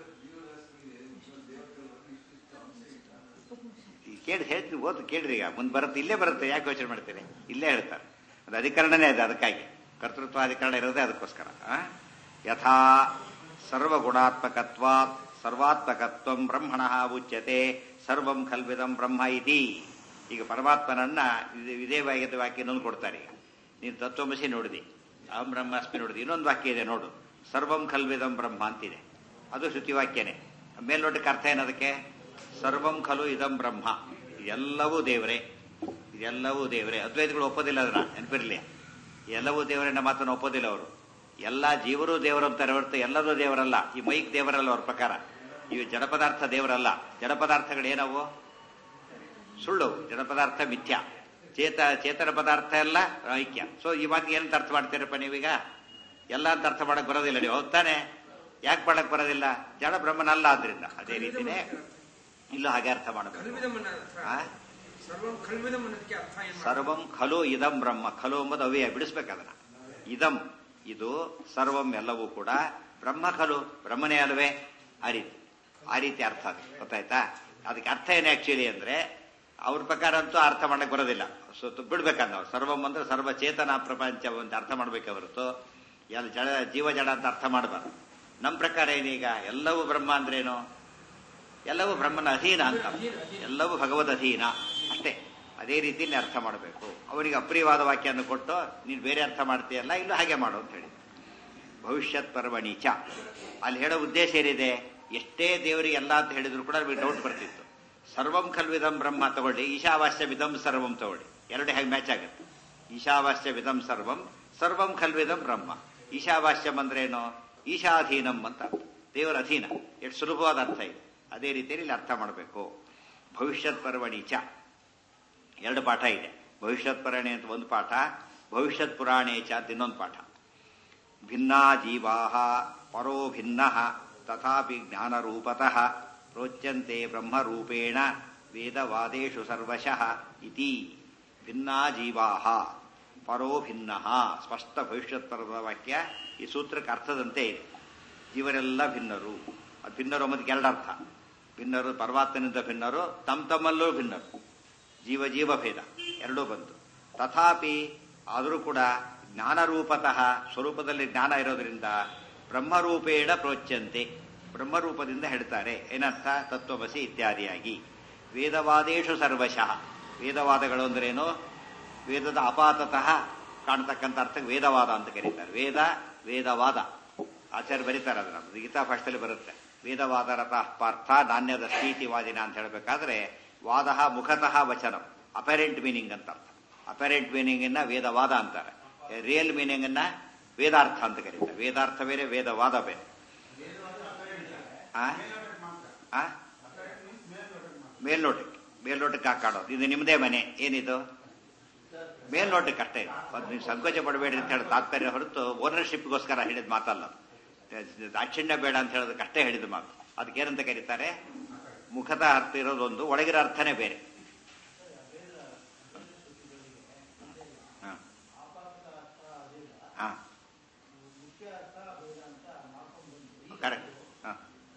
ಈ ಕೇಳಿ ಹೇಳ್ತೀವಿ ಓದು ಕೇಳ್ರಿ ಈಗ ಮುಂದೆ ಬರುತ್ತೆ ಇಲ್ಲೇ ಬರುತ್ತೆ ಯಾಕೆ ಯೋಚನೆ ಮಾಡ್ತೀರಿ ಇಲ್ಲೇ ಹೇಳ್ತಾರೆ ಅದು ಅಧಿಕರಣನೇ ಅದು ಅದಕ್ಕಾಗಿ ಕರ್ತೃತ್ವ ಅಧಿಕರಣ ಇರೋದೇ ಅದಕ್ಕೋಸ್ಕರ ಆ? ಯಥಾ ಸರ್ವಗುಣಾತ್ಮಕತ್ವ ಸರ್ವಾತ್ಮಕತ್ವ ಬ್ರಹ್ಮಣ ಉಚ್ಯತೆ ಸರ್ವಂ ಕಲ್ವಿದಂ ಬ್ರಹ್ಮ ಇತಿ ಈಗ ಪರಮಾತ್ಮನನ್ನ ಇದು- ಇದೇ ವಾಕ್ಯದ ವಾಕ್ಯ ಇನ್ನೊಂದು ಕೊಡ್ತಾರೆ ಈಗ ನೀನು ತತ್ವಮಸಿ ನೋಡಿದಿ ಅಹಂ ಬ್ರಹ್ಮಾಸ್ಮಿ ನೋಡಿದಿ ಇನ್ನೊಂದು ವಾಕ್ಯ ಇದೆ ನೋಡು ಸರ್ವಂ ಖಲ್ವಿದಂ ಬ್ರಹ್ಮ ಅಂತಿದೆ ಅದು ಶ್ರುತಿ ವಾಕ್ಯನೇ ಮೇಲ್ನೋಟಕ್ಕೆ ಅರ್ಥ ಏನದಕ್ಕೆ ಸರ್ವಂ ಖಲು ಇದಂ ಬ್ರಹ್ಮ ಎಲ್ಲವೂ ದೇವರೇ ಇದೆಲ್ಲವೂ ದೇವರೇ ಅದ್ವೈತಗಳು ಒಪ್ಪೋದಿಲ್ಲ ಅದನ್ನ ನೆನಪಿರಲಿ ಎಲ್ಲವೂ ದೇವರನ್ನ ಮಾತನ್ನು ಒಪ್ಪೋದಿಲ್ಲ ಅವರು ಎಲ್ಲ ಜೀವರು ದೇವರು ಅಂತಾರೆ ಹೊರತು ಎಲ್ಲರೂ ದೇವರಲ್ಲ ಈ ಮೈಕ್ ದೇವರಲ್ಲ ಅವ್ರ ಪ್ರಕಾರ ಇವು ಜಡ ಪದಾರ್ಥ ದೇವರಲ್ಲ ಜಡ ಪದಾರ್ಥಗಳು ಏನವು ಸುಳ್ಳು ಜಡ ಪದಾರ್ಥ ಮಿಥ್ಯ ಚೇತ ಚೇತನ ಪದಾರ್ಥ ಎಲ್ಲ ಐಕ್ಯ ಸೊ ಈ ಮಾತಿಗೆ ಏನಂತ ಅರ್ಥ ಮಾಡ್ತೀರಪ್ಪ ನೀವೀಗ ಎಲ್ಲ ಅಂತ ಅರ್ಥ ಮಾಡಕ್ ಬರೋದಿಲ್ಲ ನೀವು ಹೌದ್ ತಾನೆ ಯಾಕೆ ಮಾಡಕ್ ಬರೋದಿಲ್ಲ ಜಡ ಬ್ರಹ್ಮನಲ್ಲ ಆದ್ರಿಂದ ಅದೇ ರೀತಿನೇ ಇಲ್ಲೂ ಹಾಗೆ ಅರ್ಥ ಮಾಡಬೇಕು ಕಲ್ವಿದಂ ಅನ್ನೋ ಅರ್ಥ ಆ? ಸರ್ವಂ ಕಲ್ವಿದಂ ಅನ್ನೋದಕ್ಕೆ ಅರ್ಥ ಏನ್ ಮಾಡ್ತಾರೆ? ಸರ್ವಂ ಖಲು ಇದಂ ಬ್ರಹ್ಮ ಖಲು ಎಂಬುದು ಅವ್ಯಯ ಬಿಡಿಸ್ಬೇಕದನ್ನ ಇದಂ ಇದು ಸರ್ವಂ ಎಲ್ಲವೂ ಕೂಡ ಬ್ರಹ್ಮ ಖಲು ಬ್ರಹ್ಮನೇ ಅಲ್ವೇ ಆ ರೀತಿ ಆ ರೀತಿ ಅರ್ಥ ಅದು ಗೊತ್ತಾಯ್ತಾ ಅದಕ್ಕೆ ಅರ್ಥ ಏನು ಆಕ್ಚುಲಿ ಅಂದ್ರೆ ಅವ್ರ ಪ್ರಕಾರ ಅಂತೂ ಅರ್ಥ ಮಾಡಕ್ ಬರೋದಿಲ್ಲ ಸೊ ಬಿಡ್ಬೇಕಂದ ಅವ್ರು ಸರ್ವಂ ಅಂದ್ರೆ ಸರ್ವ ಚೇತನ ಪ್ರಪಂಚ ಅಂತ ಅರ್ಥ ಮಾಡ್ಬೇಕೆ ಹೊರತು ಎಲ್ಲ ಜಡ ಜೀವ ಜಡ ಅಂತ ಅರ್ಥ ಮಾಡಬಾರ್ದು ನಮ್ಮ ಪ್ರಕಾರ ಏನೀಗ ಎಲ್ಲವೂ ಬ್ರಹ್ಮ ಅಂದ್ರೇನು ಎಲ್ಲವೂ ಬ್ರಹ್ಮನ ಅಧೀನ ಅಂತ ಎಲ್ಲವೂ ಭಗವದ್ ಅಧೀನ ಅಷ್ಟೇ ಅದೇ ರೀತಿಯಲ್ಲಿ ಅರ್ಥ ಮಾಡಬೇಕು ಅವನಿಗೆ ಅಪ್ರಿಯವಾದ ವಾಕ್ಯವನ್ನು ಕೊಟ್ಟು ನೀನು ಬೇರೆ ಅರ್ಥ ಮಾಡ್ತೀಯಲ್ಲ ಇಲ್ಲೂ ಹಾಗೆ ಮಾಡು ಅಂತ ಹೇಳಿ ಭವಿಷ್ಯತ್ ಪರ್ವಣಿ ಚ ಅಲ್ಲಿ ಹೇಳೋ ಉದ್ದೇಶ ಏನಿದೆ ಎಷ್ಟೇ ದೇವರಿಗೆ ಎಲ್ಲ ಅಂತ ಹೇಳಿದ್ರು ಕೂಡ ನಮಗೆ ಡೌಟ್ ಬರ್ತಿತ್ತು ಸರ್ವಂ ಖಲ್ವಿದಂ ಬ್ರಹ್ಮ ತಗೊಳ್ಳಿ ಈಶಾವಾಸ್ಯ ವಿಧಂ ಸರ್ವಂ ತಗೊಳ್ಳಿ ಎರಡು ಹೇಗೆ ಮ್ಯಾಚ್ ಆಗುತ್ತೆ ಈಶಾವಾಸ್ಯ ವಿಧಂ ಸರ್ವಂ ಸರ್ವಂ ಖಲ್ವಿದಂ ಬ್ರಹ್ಮ ಈಶಾವಾಸ್ಯಂ ಅಂದ್ರೇನು ಈಶಾಧೀನಂ ಅಂತ ಅರ್ಥ. ದೇವರ ಅಧೀನ ಎಷ್ಟು ಸುಲಭವಾದ ಅರ್ಥ ಇದೆ ಅದೇ ರೀತಿಯಲ್ಲಿ ಇಲ್ಲಿ ಅರ್ಥ ಮಾಡಬೇಕು ಭವಿಷ್ಯತ್ ಪರ್ವಣಿ ಚ ಎರಡು ಪಾಠ ಇದೆ ಭವಿಷ್ಯತ್ ಪುರಾಣೆ ಅಂತ ಒಂದು ಪಾಠ ಭವಿಷ್ಯತ್ ಪುರಾಣೇ ಚ ಅಂತ ಇನ್ನೊಂದು ಪಾಠ ಭಿನ್ನಾ ಜೀವಾ ಪರೋ ಭಿನ್ನ ತಥಾಪಿ ಜ್ಞಾನರೂಪತಃ ಪ್ರೋಚ್ಯಂತೆ ಬ್ರಹ್ಮರೂಪೇಣ ವೇದವಾದೇಶು ಸರ್ವಶಃ ಇತಿ ಭಿನ್ನಾ ಜೀವಾ ಪರೋ ಭಿನ್ನ ಸ್ಪಷ್ಟ ಭವಿಷ್ಯತ್ ಪರ್ವದ ವಾಕ್ಯ ಈ ಸೂತ್ರಕ್ಕೆ ಅರ್ಥದಂತೆ ಇದೆ ಜೀವರೆಲ್ಲ ಭಿನ್ನರು ಅದು ಭಿನ್ನರು ಅನ್ನೋದಕ್ಕೆ ಎರಡು ಅರ್ಥ ಭಿನ್ನರು ಪರಮಾತ್ಮನಿಂದ ಭಿನ್ನರು ತಮ್ಮ ತಮ್ಮಲ್ಲೂ ಭಿನ್ನರು ಜೀವ ಜೀವ ಭೇದ ಎರಡೂ ಬಂತು ತಥಾಪಿ ಆದರೂ ಕೂಡ ಜ್ಞಾನರೂಪತಃ ಸ್ವರೂಪದಲ್ಲಿ ಜ್ಞಾನ ಇರೋದ್ರಿಂದ ಬ್ರಹ್ಮರೂಪೇಣ ಪ್ರೋಚ್ಯಂತೆ ಬ್ರಹ್ಮರೂಪದಿಂದ ಹೇಳ್ತಾರೆ ಏನರ್ಥ ತತ್ವಮಸಿ ಇತ್ಯಾದಿಯಾಗಿ ವೇದವಾದೇಶು ಸರ್ವಶಃ ವೇದವಾದಗಳು ಅಂದ್ರೇನು ವೇದದ ಅಪಾತತಃ ಕಾಣ್ತಕ್ಕಂಥ ಅರ್ಥಕ್ಕೆ ವೇದವಾದ ಅಂತ ಕರೀತಾರೆ ವೇದ ವೇದವಾದ ಆಚಾರ್ಯ ಬರೀತಾರೆ ಅದನ್ನ ಗೀತಾ ಭಾಷೆಯಲ್ಲಿ ಬರುತ್ತೆ ವೇದವಾದ ರಥಃ ಪಾರ್ಥ ನಾಣ್ಯದ ಸ್ಥಿತಿವಾದಿನ ಅಂತ ಹೇಳಬೇಕಾದ್ರೆ ವಾದ ಮುಖತಃ ವಚನ ಅಪರೆಂಟ್ ಮೀನಿಂಗ್ ಅಂತ ಅರ್ಥ ಅಪರೆಂಟ್ ಮೀನಿಂಗ್ ಅನ್ನ ವೇದವಾದ ಅಂತಾರೆ ರಿಯಲ್ ಮೀನಿಂಗ್ ಅನ್ನ ವೇದಾರ್ಥ ಅಂತ ಕರೀತಾರೆ ವೇದಾರ್ಥ ಬೇರೆ ವೇದವಾದ ಬೇರೆ ಆ? ಆ? ಮೇಲ್ನೋಟಕ್ಕೆ ಮೇಲ್ನೋಟಕ್ಕೆ ಹಾಕಾಡೋದು ಇದು ನಿಮ್ಮದೇ ಮನೆ ಏನಿದು ಮೇಲ್ನೋಟಕ್ಕೆ ಅಷ್ಟೇ ಇದು. ಅದು ನೀವು ಸಂಕೋಚ ಪಡಬೇಡಿ ಅಂತ ಹೇಳಿ ತಾತ್ಪರ್ಯ ಹೊರತು ಓನರ್ಶಿಪ್ಗೋಸ್ಕರ ಹೇಳಿದ ಮಾತಲ್ಲ ಅದು. ದಾಕ್ಷಿಣ್ಯ ಬೇಡ ಅಂತ ಹೇಳೋದಕ್ಕೆ ಅಷ್ಟೇ ಹೇಳಿದ ಮಾತು ಅದಕ್ಕೇನಂತ ಕರೀತಾರೆ ಮುಖದ ಅರ್ಥ ಇರೋದೊಂದು ಒಳಗಿರೋ ಅರ್ಥನೇ ಬೇರೆ ಹ. ಹ. ಕರೆಕ್ಟ್ ಹ.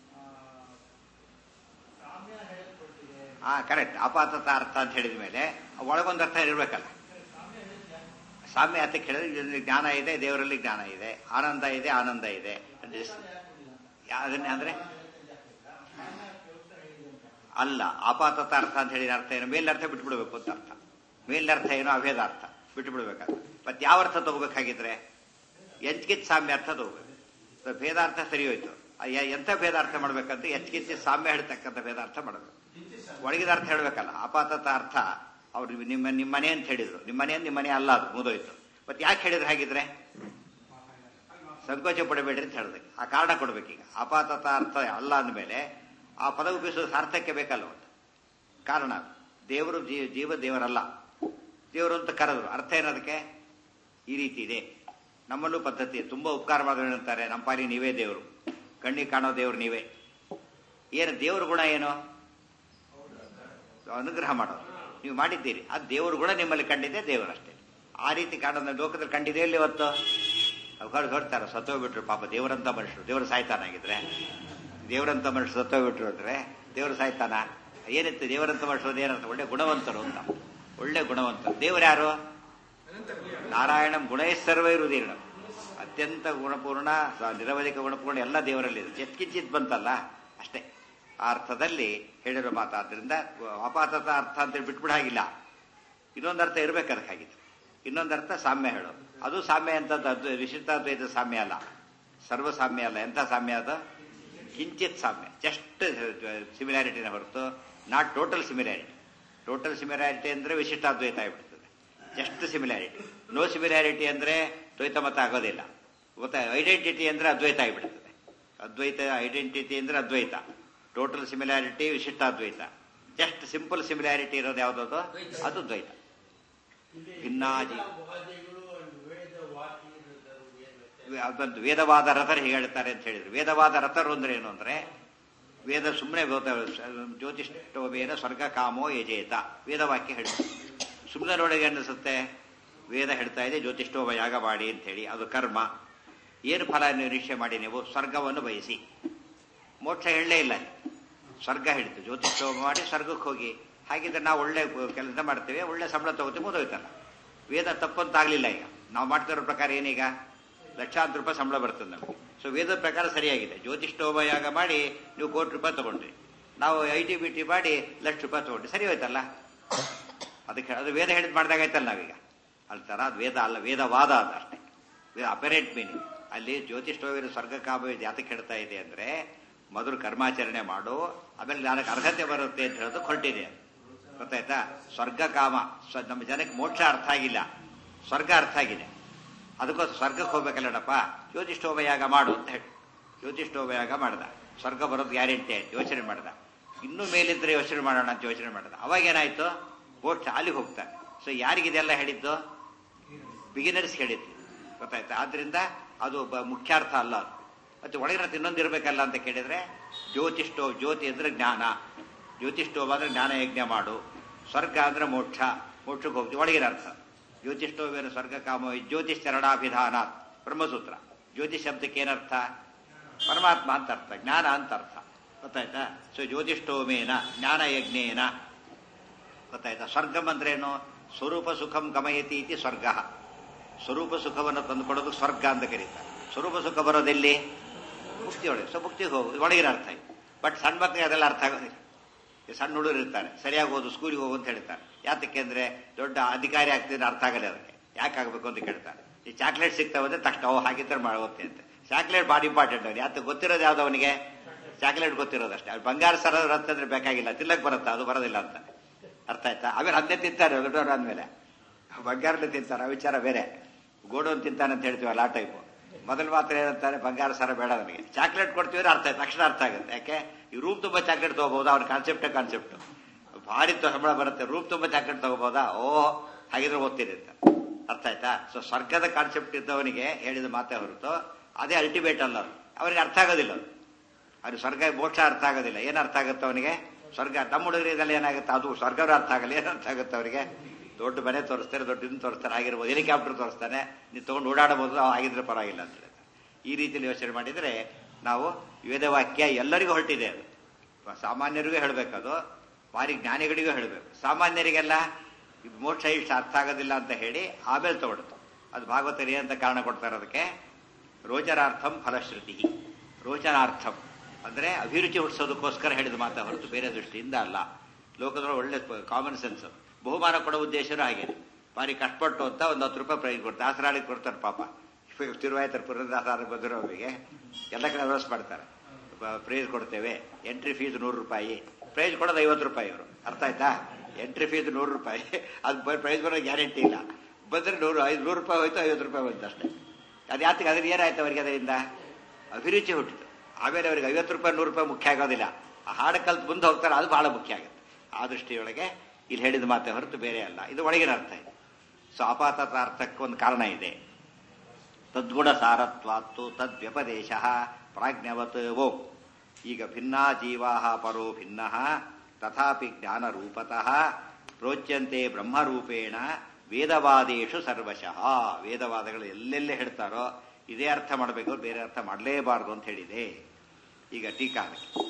ಹಾ ಕರೆಕ್ಟ್ ಅಪಾತತ ಅರ್ಥ ಅಂತ ಹೇಳಿದ ಮೇಲೆ ಒಳಗೊಂದು ಅರ್ಥ ಇರಬೇಕಲ್ಲ ಸಾಮ್ಯ ಅರ್ಥಕ್ಕೆ ಹೇಳಿದ್ರೆ ಇದರಲ್ಲಿ ಜ್ಞಾನ ಇದೆ ದೇವರಲ್ಲಿ ಜ್ಞಾನ ಇದೆ ಆನಂದ ಇದೆ ಆನಂದ ಇದೆ ಅದನ್ನೇ ಅಂದ್ರೆ ಅಲ್ಲ ಆಪಾತತ ಅರ್ಥ ಅಂತ ಹೇಳಿದ ಅರ್ಥ ಏನು ಮೇಲರ್ಥ ಬಿಟ್ಬಿಡ್ಬೇಕು ಅಂತ ಅರ್ಥ ಮೇಲರ್ಥ ಏನೋ ಅಭೇದ ಅರ್ಥ ಬಿಟ್ಟು ಬಿಡ್ಬೇಕಾದ್ರೆ ಮತ್ತೆ ಯಾವ ಅರ್ಥ ತಗೋಬೇಕಾಗಿದ್ರೆ ಎಂಚ್ಕಿತ್ ಸಾಮ್ಯ ಅರ್ಥ ತಗೋಬೇಕು ಸೊ ಭೇದಾರ್ಥ ಸರಿ ಹೋಯ್ತು ಆ ಯ- ಎಂಥ ಭೇದಾರ್ಥ ಮಾಡ್ಬೇಕಂತ ಎಚ್ಕಿಚ್ಚಿ ಸಾಮ್ಯ ಹೇಳ್ತಕ್ಕಂಥ ಭೇದಾರ್ಥ ಮಾಡಬೇಕು ಒಳಗಿದ ಅರ್ಥ ಹೇಳ್ಬೇಕಲ್ಲ ಆಪಾತತ ಅರ್ಥ ಅವ್ರು ನಿಮ್ಮ ನಿಮ್ಮ ಮನೆ ಅಂತ ಹೇಳಿದ್ರು ನಿಮ್ಮ ಮನೆ ನಿಮ್ಮ ಮನೆ ಅಲ್ಲ ಅದು ಮುದೋಯ್ತು ಮತ್ತೆ ಯಾಕೆ ಹೇಳಿದ್ರು ಹಾಗಿದ್ರೆ ಸಂಕೋಚ ಪಡಬೇಡ್ರಿ ಅಂತ ಹೇಳ್ದಕ್ಕೆ ಆ ಕಾರಣ ಕೊಡ್ಬೇಕೀಗ ಆಪಾತತ ಅರ್ಥ ಅಲ್ಲ ಅಂದಮೇಲೆ ಆ ಪದ ಉಪಯೋಗಿಸೋ ಸಾರ್ಥಕ್ಯ ಬೇಕಲ್ಲ ಒಂದು ಕಾರಣ ದೇವರು ಜೀ- ಜೀವ ದೇವರಲ್ಲ ದೇವರು ಅಂತ ಕರೆದ್ರು ಅರ್ಥ ಏನದಕ್ಕೆ ಈ ರೀತಿ ಇದೆ ನಮ್ಮಲ್ಲೂ ಪದ್ಧತಿ ತುಂಬಾ ಉಪಕಾರ ಮಾಡಿದ್ರು ಅಂತಾರೆ ನಮ್ಮ ಪಾಲಿ ನೀವೇ ದೇವರು ಕಣ್ಣಿಗೆ ಕಾಣೋ ದೇವರು ನೀವೇ ಏನು ದೇವ್ರ ಗುಣ ಏನು ಅನುಗ್ರಹ ಮಾಡೋದು ನೀವು ಮಾಡಿದ್ದೀರಿ ಅದು ದೇವ್ರ ಗುಣ ನಿಮ್ಮಲ್ಲಿ ಕಂಡಿದೆ ದೇವರಷ್ಟೇ ಆ ರೀತಿ ಕಾಣೋದು ಲೋಕದಲ್ಲಿ ಕಂಡಿದೆ ಇಲ್ಲಿ ಇವತ್ತು ಹೊರಗೆ ಹೊಡ್ತಾರೆ ಸತ್ತೋಗ್ಬಿಟ್ರು ಪಾಪ ದೇವರಂತ ಮನುಷ್ಯರು ದೇವರು ಸಾಯ್ತಾನಾಗಿದ್ರೆ ದೇವರಂತ ಮನುಷ್ಯರು ಸತ್ತೋಗ್ಬಿಟ್ರು ಅಂದ್ರೆ ದೇವರು ಸಾಯ್ತಾನ ಏನಿತ್ತು ದೇವರಂತ ಮನುಷ್ಯರು ಏನಂತ ಒಳ್ಳೆ ಗುಣವಂತರು ಅಂತ ಒಳ್ಳೆ ಗುಣವಂತರು ದೇವರು ಯಾರು ಅನಂತ ಕ್ರಿಯೆ. ನಾರಾಯಣಂ ಗುಣೈಸರ್ವೈರುದೀರ್ಣ ಅತ್ಯಂತ ಗುಣಪೂರ್ಣ ಸ- ನಿರವಧಿಕ ಗುಣಪೂರ್ಣ ಎಲ್ಲ ದೇವರಲ್ಲಿ ಇದೆ ಎತ್ಕಿಂಚಿತ್ ಬಂತಲ್ಲ ಅಷ್ಟೇ ಆ ಅರ್ಥದಲ್ಲಿ ಹೇಳಿರೋ ಮಾತಾದ್ರಿಂದ ಅಪಾತತ ಅರ್ಥ ಅಂತ ಬಿಟ್ಬಿಡಾಗಿಲ್ಲ ಇನ್ನೊಂದು ಅರ್ಥ ಇರ್ಬೇಕು ಅದಕ್ಕಾಗಿತ್ತು ಇನ್ನೊಂದು ಅರ್ಥ ಸಾಮ್ಯ ಹೇಳೋದು ಅದು ಸಾಮ್ಯ ಅಂತ ವಿಶಿಷ್ಟಾದ್ವೈತ ಸಾಮ್ಯ ಅಲ್ಲ ಸರ್ವ ಸಾಮ್ಯ ಅಲ್ಲ ಎಂಥ ಸಾಮ್ಯ ಅದು ಕಿಂಚಿತ್ ಸಾಮ್ಯ ಜಸ್ಟ್ ಸಿಮಿಲಾರಿಟಿನ ಹೊರತು not total similarity total similarity ಅಂದ್ರೆ ವಿಶಿಷ್ಟಾದ್ವೈತ ಆಗಿಬಿಡ್ತದೆ ಜಸ್ಟ್ ಸಿಮಿಲಾರಿಟಿ ನೋ ಸಿಮಿಲಾರಿಟಿ ಅಂದ್ರೆ ದ್ವೈತ ಮತ ಆಗೋದಿಲ್ಲ ಮತ್ತೆ ಐಡೆಂಟಿಟಿ ಅಂದ್ರೆ ಅದ್ವೈತ ಆಗಿಬಿಡ್ತದೆ ಅದ್ವೈತ ಐಡೆಂಟಿಟಿ ಅಂದ್ರೆ ಅದ್ವೈತ ಟೋಟಲ್ ಸಿಮಿಲಾರಿಟಿ ವಿಶಿಷ್ಟಾದ್ವೈತ ಜಸ್ಟ್ ಸಿಂಪಲ್ ಸಿಮಿಲಾರಿಟಿ ಇರೋದು ಯಾವುದದು ಅದು ದ್ವೈತ ಭಿನ್ನಾಜಿ ಅದೊಂದು ವೇದವಾದ ರಥರು ಹೇಗೆ ಹೇಳ್ತಾರೆ ಅಂತ ಹೇಳಿದ್ರು ವೇದವಾದ ರಥರು ಅಂದ್ರೆ ಏನು ಅಂದ್ರೆ ವೇದ ಸುಮ್ಮನೆ ಜ್ಯೋತಿಷ್ಠೋವೇನ ಸ್ವರ್ಗ ಕಾಮೋ ಯಜೇತ ವೇದವಾಕ್ಯ ಹೇಳ್ತಾರೆ ಸುಮ್ಮನೆ ನೋಡಿಗೆ ಅನ್ನಿಸುತ್ತೆ ವೇದ ಹೇಳ್ತಾ ಇದೆ ಜ್ಯೋತಿಷ್ಠೋಮ ಯಾಗ ಮಾಡಿ ಅಂತ ಹೇಳಿ ಅದು ಕರ್ಮ ಏನು ಫಲ ನಿರೀಕ್ಷೆ ಮಾಡಿ ನೀವು ಸ್ವರ್ಗವನ್ನು ಬಯಸಿ ಮೋಕ್ಷ ಹೇಳಲೇ ಇಲ್ಲ ಸ್ವರ್ಗ ಹೇಳಿತು ಜ್ಯೋತಿಷ್ಠೋಮ ಮಾಡಿ ಸ್ವರ್ಗಕ್ಕೆ ಹೋಗಿ ಹಾಗಿದ್ರೆ ನಾವು ಒಳ್ಳೆ ಕೆಲಸ ಮಾಡ್ತೇವೆ ಒಳ್ಳೆ ಸಂಬಳ ತಗೋತೀವಿ ಮುದೋಯ್ತಲ್ಲ ವೇದ ತಪ್ಪಂತಾಗ್ಲಿಲ್ಲ ಈಗ ನಾವು ಮಾಡ್ತಿರೋ ಪ್ರಕಾರ ಏನೀಗ ಲಕ್ಷಾಂತರ ರೂಪಾಯಿ ಸಂಬಳ ಬರ್ತದೆ ನಮಗೆ ಸೊ ವೇದದ ಪ್ರಕಾರ ಸರಿಯಾಗಿದೆ ಜ್ಯೋತಿಷ್ಠೋಮ ಯಾಗ ಮಾಡಿ ನೀವು ಕೋಟಿ ರೂಪಾಯಿ ತಗೊಂಡ್ರಿ ನಾವು ಐ ಟಿ ಬಿ ಟಿ ಮಾಡಿ ಲಕ್ಷ ರೂಪಾಯಿ ತಗೊಂಡ್ರಿ ಸರಿ ಹೋಯ್ತಲ್ಲ ಅದಕ್ಕೆ ಅದು ವೇದ ಹೇಳಿದ್ ಮಾಡಿದಾಗ ಆಯ್ತಲ್ಲ ನಾವೀಗ ಅಲ್ತರ ಅದು ವೇದ ಅಲ್ಲ ವೇದವಾದ ಅದು ಅಷ್ಟೇ ಅಪರೇಟ್ ಮೀನಿಂಗ್ ಅಲ್ಲಿ ಜ್ಯೋತಿಷ್ಠೋವಿನ ಸ್ವರ್ಗ ಕಾಮ ಜಾತಕ್ಕೆ ಹೇಳ್ತಾ ಇದೆ ಅಂದ್ರೆ ಮೊದಲು ಕರ್ಮಾಚರಣೆ ಮಾಡು ಆಮೇಲೆ ನನಗೆ ಅರ್ಹತೆ ಬರುತ್ತೆ ಅಂತ ಹೇಳೋದು ಹೊರಟಿದೆ ಅದು ಗೊತ್ತಾಯ್ತಾ ಸ್ವರ್ಗ ಕಾಮ ನಮ್ಮ ಜನಕ್ಕೆ ಮೋಕ್ಷ ಅರ್ಥ ಆಗಿಲ್ಲ ಸ್ವರ್ಗ ಅರ್ಥ ಆಗಿದೆ ಅದಕ್ಕೋಸ್ಕರ ಸ್ವರ್ಗಕ್ಕೆ ಹೋಗ್ಬೇಕಲ್ಲಡಪ್ಪ ಜ್ಯೋತಿಷ್ಠೋಪಯಾಗ ಮಾಡು ಅಂತ ಹೇಳಿ ಜ್ಯೋತಿಷ್ಠೋಪಯಾಗ ಮಾಡ್ದ ಸ್ವರ್ಗ ಬರೋದು ಗ್ಯಾರಂಟಿ ಆಯ್ತು ಯೋಚನೆ ಮಾಡ್ದ ಇನ್ನೂ ಮೇಲಿದ್ರೆ ಯೋಚನೆ ಮಾಡೋಣ ಅಂತ ಯೋಚನೆ ಮಾಡ್ದ ಅವಾಗ ಏನಾಯ್ತು ಮೋಕ್ಷ ಅಲ್ಲಿಗೆ ಹೋಗ್ತಾನೆ ಸೊ ಯಾರಿಗಿದೆಲ್ಲ ಹೇಳಿದ್ದು ಬಿಗಿನರ್ಸ್ ಹೇಳಿದ್ದು ಗೊತ್ತಾಯ್ತಾ ಆದ್ರಿಂದ ಅದು ಮುಖ್ಯಾರ್ಥ ಅಲ್ಲ ಅದು ಮತ್ತೆ ಒಳಗಿನ ಇನ್ನೊಂದು ಇರಬೇಕಲ್ಲ ಅಂತ ಕೇಳಿದ್ರೆ ಜ್ಯೋತಿಷ್ಠೋ ಜ್ಯೋತಿ ಅಂದ್ರೆ ಜ್ಞಾನ ಜ್ಯೋತಿಷ್ಠೋಮ ಅಂದ್ರೆ ಜ್ಞಾನ ಯಜ್ಞ ಮಾಡು ಸ್ವರ್ಗ ಅಂದ್ರೆ ಮೋಕ್ಷ ಮೋಕ್ಷಕ್ಕೆ ಹೋಗ್ತೀವಿ ಒಳಗಿನ ಅರ್ಥ ಜ್ಯೋತಿಷ್ಠೋವೇನು ಸ್ವರ್ಗ ಕಾಮ ಜ್ಯೋತಿಷ್ ಚರಣಾಭಿಧಾನ ಬ್ರಹ್ಮಸೂತ್ರ ಜ್ಯೋತಿಷ್ ಶಬ್ದಕ್ಕೆ ಏನರ್ಥ ಪರಮಾತ್ಮ ಅಂತ ಅರ್ಥ ಜ್ಞಾನ ಅಂತ ಅರ್ಥ ಗೊತ್ತಾಯ್ತಾ ಸೊ ಜ್ಯೋತಿಷ್ಠೋಮೇನ ಜ್ಞಾನ ಯಜ್ಞೇನ ಗೊತ್ತಾಯ್ತಾ ಸ್ವರ್ಗಂ ಅಂದ್ರೇನು ಸ್ವರೂಪ ಸುಖಂ ಗಮಯತಿ ಇತಿ ಸ್ವರ್ಗ ಸ್ವರೂಪ ಸುಖವನ್ನು ತಂದುಕೊಡೋದು ಸ್ವರ್ಗ ಅಂತ ಕರೀತಾರೆ ಸ್ವರೂಪ ಸುಖ ಬರೋದೆಲ್ಲಿ ಮುಕ್ತಿಯೊಳಗೆ ಸೊ ಮುಕ್ತಿಗೆ ಹೋಗು ಒಳಗಿನ ಅರ್ಥ ಇದೆ ಬಟ್ ಸಣ್ಣ ಮಕ್ಕಳಿಗೆ ಅದೆಲ್ಲ ಅರ್ಥ ಆಗೋದಿಲ್ಲ ಈ ಸಣ್ಣ ಹುಡುಗರು ಇರ್ತಾರೆ ಸರಿಯಾಗಿ ಹೋದು ಸ್ಕೂಲಿಗೆ ಹೋಗು ಅಂತ ಹೇಳ್ತಾರೆ ಯಾತಕ್ಕೆ ಅಂದ್ರೆ ದೊಡ್ಡ ಅಧಿಕಾರಿ ಆಗ್ತಿದ್ರೆ ಅರ್ಥ ಆಗಲ್ಲ ಅದಕ್ಕೆ ಯಾಕೆ ಆಗಬೇಕು ಅಂತ ಕೇಳ್ತಾರೆ ಈ ಚಾಕ್ಲೇಟ್ ಸಿಗ್ತಾವೆ ಅಂದ್ರೆ ತಕ್ಷಣ ಅವು ಹಾಗಿದ್ರೆ ಮಾಡೋತ್ತೆ ಅಂತ ಚಾಕ್ಲೇಟ್ ಭಾರಿ ಇಂಪಾರ್ಟೆಂಟ್ ಅವ್ನು ಯಾತ ಗೊತ್ತಿರೋದು ಯಾವ್ದು ಅವನಿಗೆ ಚಾಕ್ಲೇಟ್ ಗೊತ್ತಿರೋದಷ್ಟೇ ಅವ್ರು ಬಂಗಾರ ಸರ ಅಂತಂದ್ರೆ ಬೇಕಾಗಿಲ್ಲ ತಿನ್ನಕ್ ಬರುತ್ತಾ ಅದು ಬರೋದಿಲ್ಲ ಅಂತ ಅರ್ಥ ಆಯ್ತಾ ಆಮೇಲೆ ಅದನ್ನೇ ತಿಂತಾರೆ ದೊಡ್ಡವರು ಆದ್ಮೇಲೆ ಬಂಗಾರನೇ ತಿಂತಾರೆ ಆ ವಿಚಾರ ಬೇರೆ ಗೋಡೋನ್ ತಿಂತಾನೆ ಅಂತ ಹೇಳ್ತೀವಲ್ಲ ಆ ಟೈಪು ಮೊದಲು ಮಾತ್ರ ಏನಂತಾರೆ ಬಂಗಾರ ಸರ ಬೇಡ ನನಗೆ ಚಾಕ್ಲೇಟ್ ಕೊಡ್ತೀವಿ ಅರ್ಥ ಆಯ್ತು ತಕ್ಷಣ ಅರ್ಥ ಆಗುತ್ತೆ ಯಾಕೆ ಈ ರೂಮ್ ತುಂಬಾ ಚಾಕ್ಲೇಟ್ ತಗೋಬಹುದು ಅವ್ರ ಕಾನ್ಸೆಪ್ಟೇ ಕಾನ್ಸೆಪ್ಟ್ ಭಾರಿ ಸಂಬಳ ಬರುತ್ತೆ ರೂಮ್ ತುಂಬಾ ಚಾಕ್ಲೇಟ್ ತಗೋಬಹುದಾ ಓ ಹಾಗಿದ್ರೆ ಓದ್ತೀನಿ ಅಂತ ಅರ್ಥ ಆಯ್ತಾ ಸೊ ಸ್ವರ್ಗದ ಕಾನ್ಸೆಪ್ಟ್ ಇದ್ದವನಿಗೆ ಹೇಳಿದ ಮಾತೇ ಹೊರತು ಅದೇ ಅಲ್ಟಿಮೇಟ್ ಅಲ್ಲ ಅದು ಅವನಿಗೆ ಅರ್ಥ ಆಗೋದಿಲ್ಲ ಅದು ಅವ್ರಿಗೆ ಸ್ವರ್ಗ ಮೋಕ್ಷ ಅರ್ಥ ಆಗೋದಿಲ್ಲ ಏನ್ ಅರ್ಥ ಆಗುತ್ತೆ ಅವನಿಗೆ ಸ್ವರ್ಗ ನಮ್ಮ ಹುಡುಗರಿಗೆಲ್ಲ ಏನಾಗುತ್ತೆ ಅದು ಸ್ವರ್ಗವೂ ಅರ್ಥ ಆಗಲ್ಲ ಏನ್ ಅರ್ಥ ಆಗುತ್ತೆ ಅವರಿಗೆ ದೊಡ್ಡ ಮನೆ ತೋರಿಸ್ತಾರೆ ದೊಡ್ಡ ಇದನ್ನು ತೋರಿಸ್ತಾರೆ ಆಗಿರ್ಬೋದು ಹೆಲಿಕಾಪ್ಟರ್ ತೋರಿಸ್ತಾನೆ ನೀವು ತಗೊಂಡು ಓಡಾಡಬಹುದು ಆಗಿದ್ರೆ ಪರವಾಗಿಲ್ಲ ಅಂತ ಹೇಳ್ತಾರೆ ಈ ರೀತಿಯಲ್ಲಿ ಯೋಚನೆ ಮಾಡಿದ್ರೆ ನಾವು ವೇದವಾಕ್ಯ ಎಲ್ಲರಿಗೂ ಹೊರಟಿದೆ ಅದು ಸಾಮಾನ್ಯರಿಗೂ ಹೇಳಬೇಕದು ಭಾರಿ ಜ್ಞಾನಿಗಳಿಗೂ ಹೇಳಬೇಕು ಸಾಮಾನ್ಯರಿಗೆಲ್ಲ ಮೋಕ್ಷ ಇಷ್ಟ ಅರ್ಥ ಆಗೋದಿಲ್ಲ ಅಂತ ಹೇಳಿ ಆಮೇಲೆ ತಗೊಳ್ತು ಅದು ಭಾಗವತರು ಏನಂತ ಕಾರಣ ಕೊಡ್ತಾರೆ ಅದಕ್ಕೆ ರೋಚನಾರ್ಥಂ ಫಲಶ್ರುತಿ ರೋಚನಾರ್ಥಂ ಅಂದ್ರೆ ಅಭಿರುಚಿ ಹುಟ್ಟಿಸೋದಕ್ಕೋಸ್ಕರ ಹೇಳಿದ ಮಾತಾ ಹೊರತು ಬೇರೆ ದೃಷ್ಟಿಯಿಂದ ಅಲ್ಲ ಲೋಕದೊಳಗೆ ಒಳ್ಳೆ ಕಾಮನ್ ಸೆನ್ಸ್ ಬಹುಮಾನ ಕೊಡೋ ಉದ್ದೇಶನೂ ಹಾಗೆ ಭಾರಿ ಕಷ್ಟಪಟ್ಟು ಅಂತ ಒಂದು ಹತ್ತು ರೂಪಾಯಿ ಪ್ರೈಸ್ ಕೊಡ್ತಾರೆ ದಾಸರಾಳಿಗೆ ಕೊಡ್ತಾರೆ ಪಾಪ ತಿರುವಾಯ್ತಾರೆ ಪುರಂದಾಸಾರ ಬಂದಿರೋರಿಗೆ ಎಲ್ಲ ಕಡೆ ವ್ಯವಸ್ ಮಾಡ್ತಾರೆ ಪ್ರೈಸ್ ಕೊಡ್ತೇವೆ ಎಂಟ್ರಿ ಫೀಸ್ ನೂರು ರೂಪಾಯಿ ಪ್ರೈಸ್ ಕೊಡೋದು ಐವತ್ತು ರೂಪಾಯಿ ಅವರು ಅರ್ಥ ಆಯ್ತಾ ಎಂಟ್ರಿ ಫೀಸ್ ನೂರು ರೂಪಾಯಿ ಅದು ಪ್ರೈಸ್ ಬರೋ ಗ್ಯಾರಂಟಿ ಇಲ್ಲ ಬಂದ್ರೆ ನೂರು ಐದು ನೂರು ರೂಪಾಯಿ ಹೋಯ್ತು ಐವತ್ತು ರೂಪಾಯಿ ಬಂತು ಅಷ್ಟೇ ಅದು ಯಾತಕ್ಕೆ ಅದ್ರ ಏನಾಯ್ತು ಅವರಿಗೆ ಅದರಿಂದ ಅಭಿರುಚಿ ಹುಟ್ಟಿತು ಆಮೇಲೆ ಅವರಿಗೆ ಐವತ್ತು ರೂಪಾಯಿ ನೂರು ರೂಪಾಯಿ ಮುಖ್ಯ ಆಗೋದಿಲ್ಲ ಆ ಹಾಡು ಕಲ್ತು ಮುಂದೆ ಹೋಗ್ತಾರೆ ಅದು ಬಹಳ ಮುಖ್ಯ ಆಗುತ್ತೆ ಆ ದೃಷ್ಟಿಯೊಳಗೆ ಇಲ್ಲಿ ಹೇಳಿದ ಮಾತೆ ಹೊರತು ಬೇರೆ ಅಲ್ಲ ಇದು ಒಳಗಿನ ಅರ್ಥ ಇದೆ ಸೊ ಅಪಾತತ ಅರ್ಥಕ್ಕೆ ಒಂದು ಕಾರಣ ಇದೆ ತದ್ಗುಣ ಸಾರತ್ವಾತ್ತು ತದ್ವ್ಯಪದೇಶ ಪ್ರಾಜ್ಞವತ್ ವೋ ಈಗ ಭಿನ್ನಾ ಜೀವಾ ಪರೋ ಭಿನ್ನ ತಥಾಪಿ ಜ್ಞಾನರೂಪತಃ ಪ್ರೋಚ್ಯಂತೆ ಬ್ರಹ್ಮರೂಪೇಣ ವೇದವಾದೇಶು ಸರ್ವಶಃ ವೇದವಾದಗಳು ಎಲ್ಲೆಲ್ಲೇ ಹೇಳ್ತಾರೋ ಇದೇ ಅರ್ಥ ಮಾಡಬೇಕು ಬೇರೆ ಅರ್ಥ ಮಾಡಲೇಬಾರದು ಅಂತ ಹೇಳಿದೆ ಈಗ ಟೀಕಾ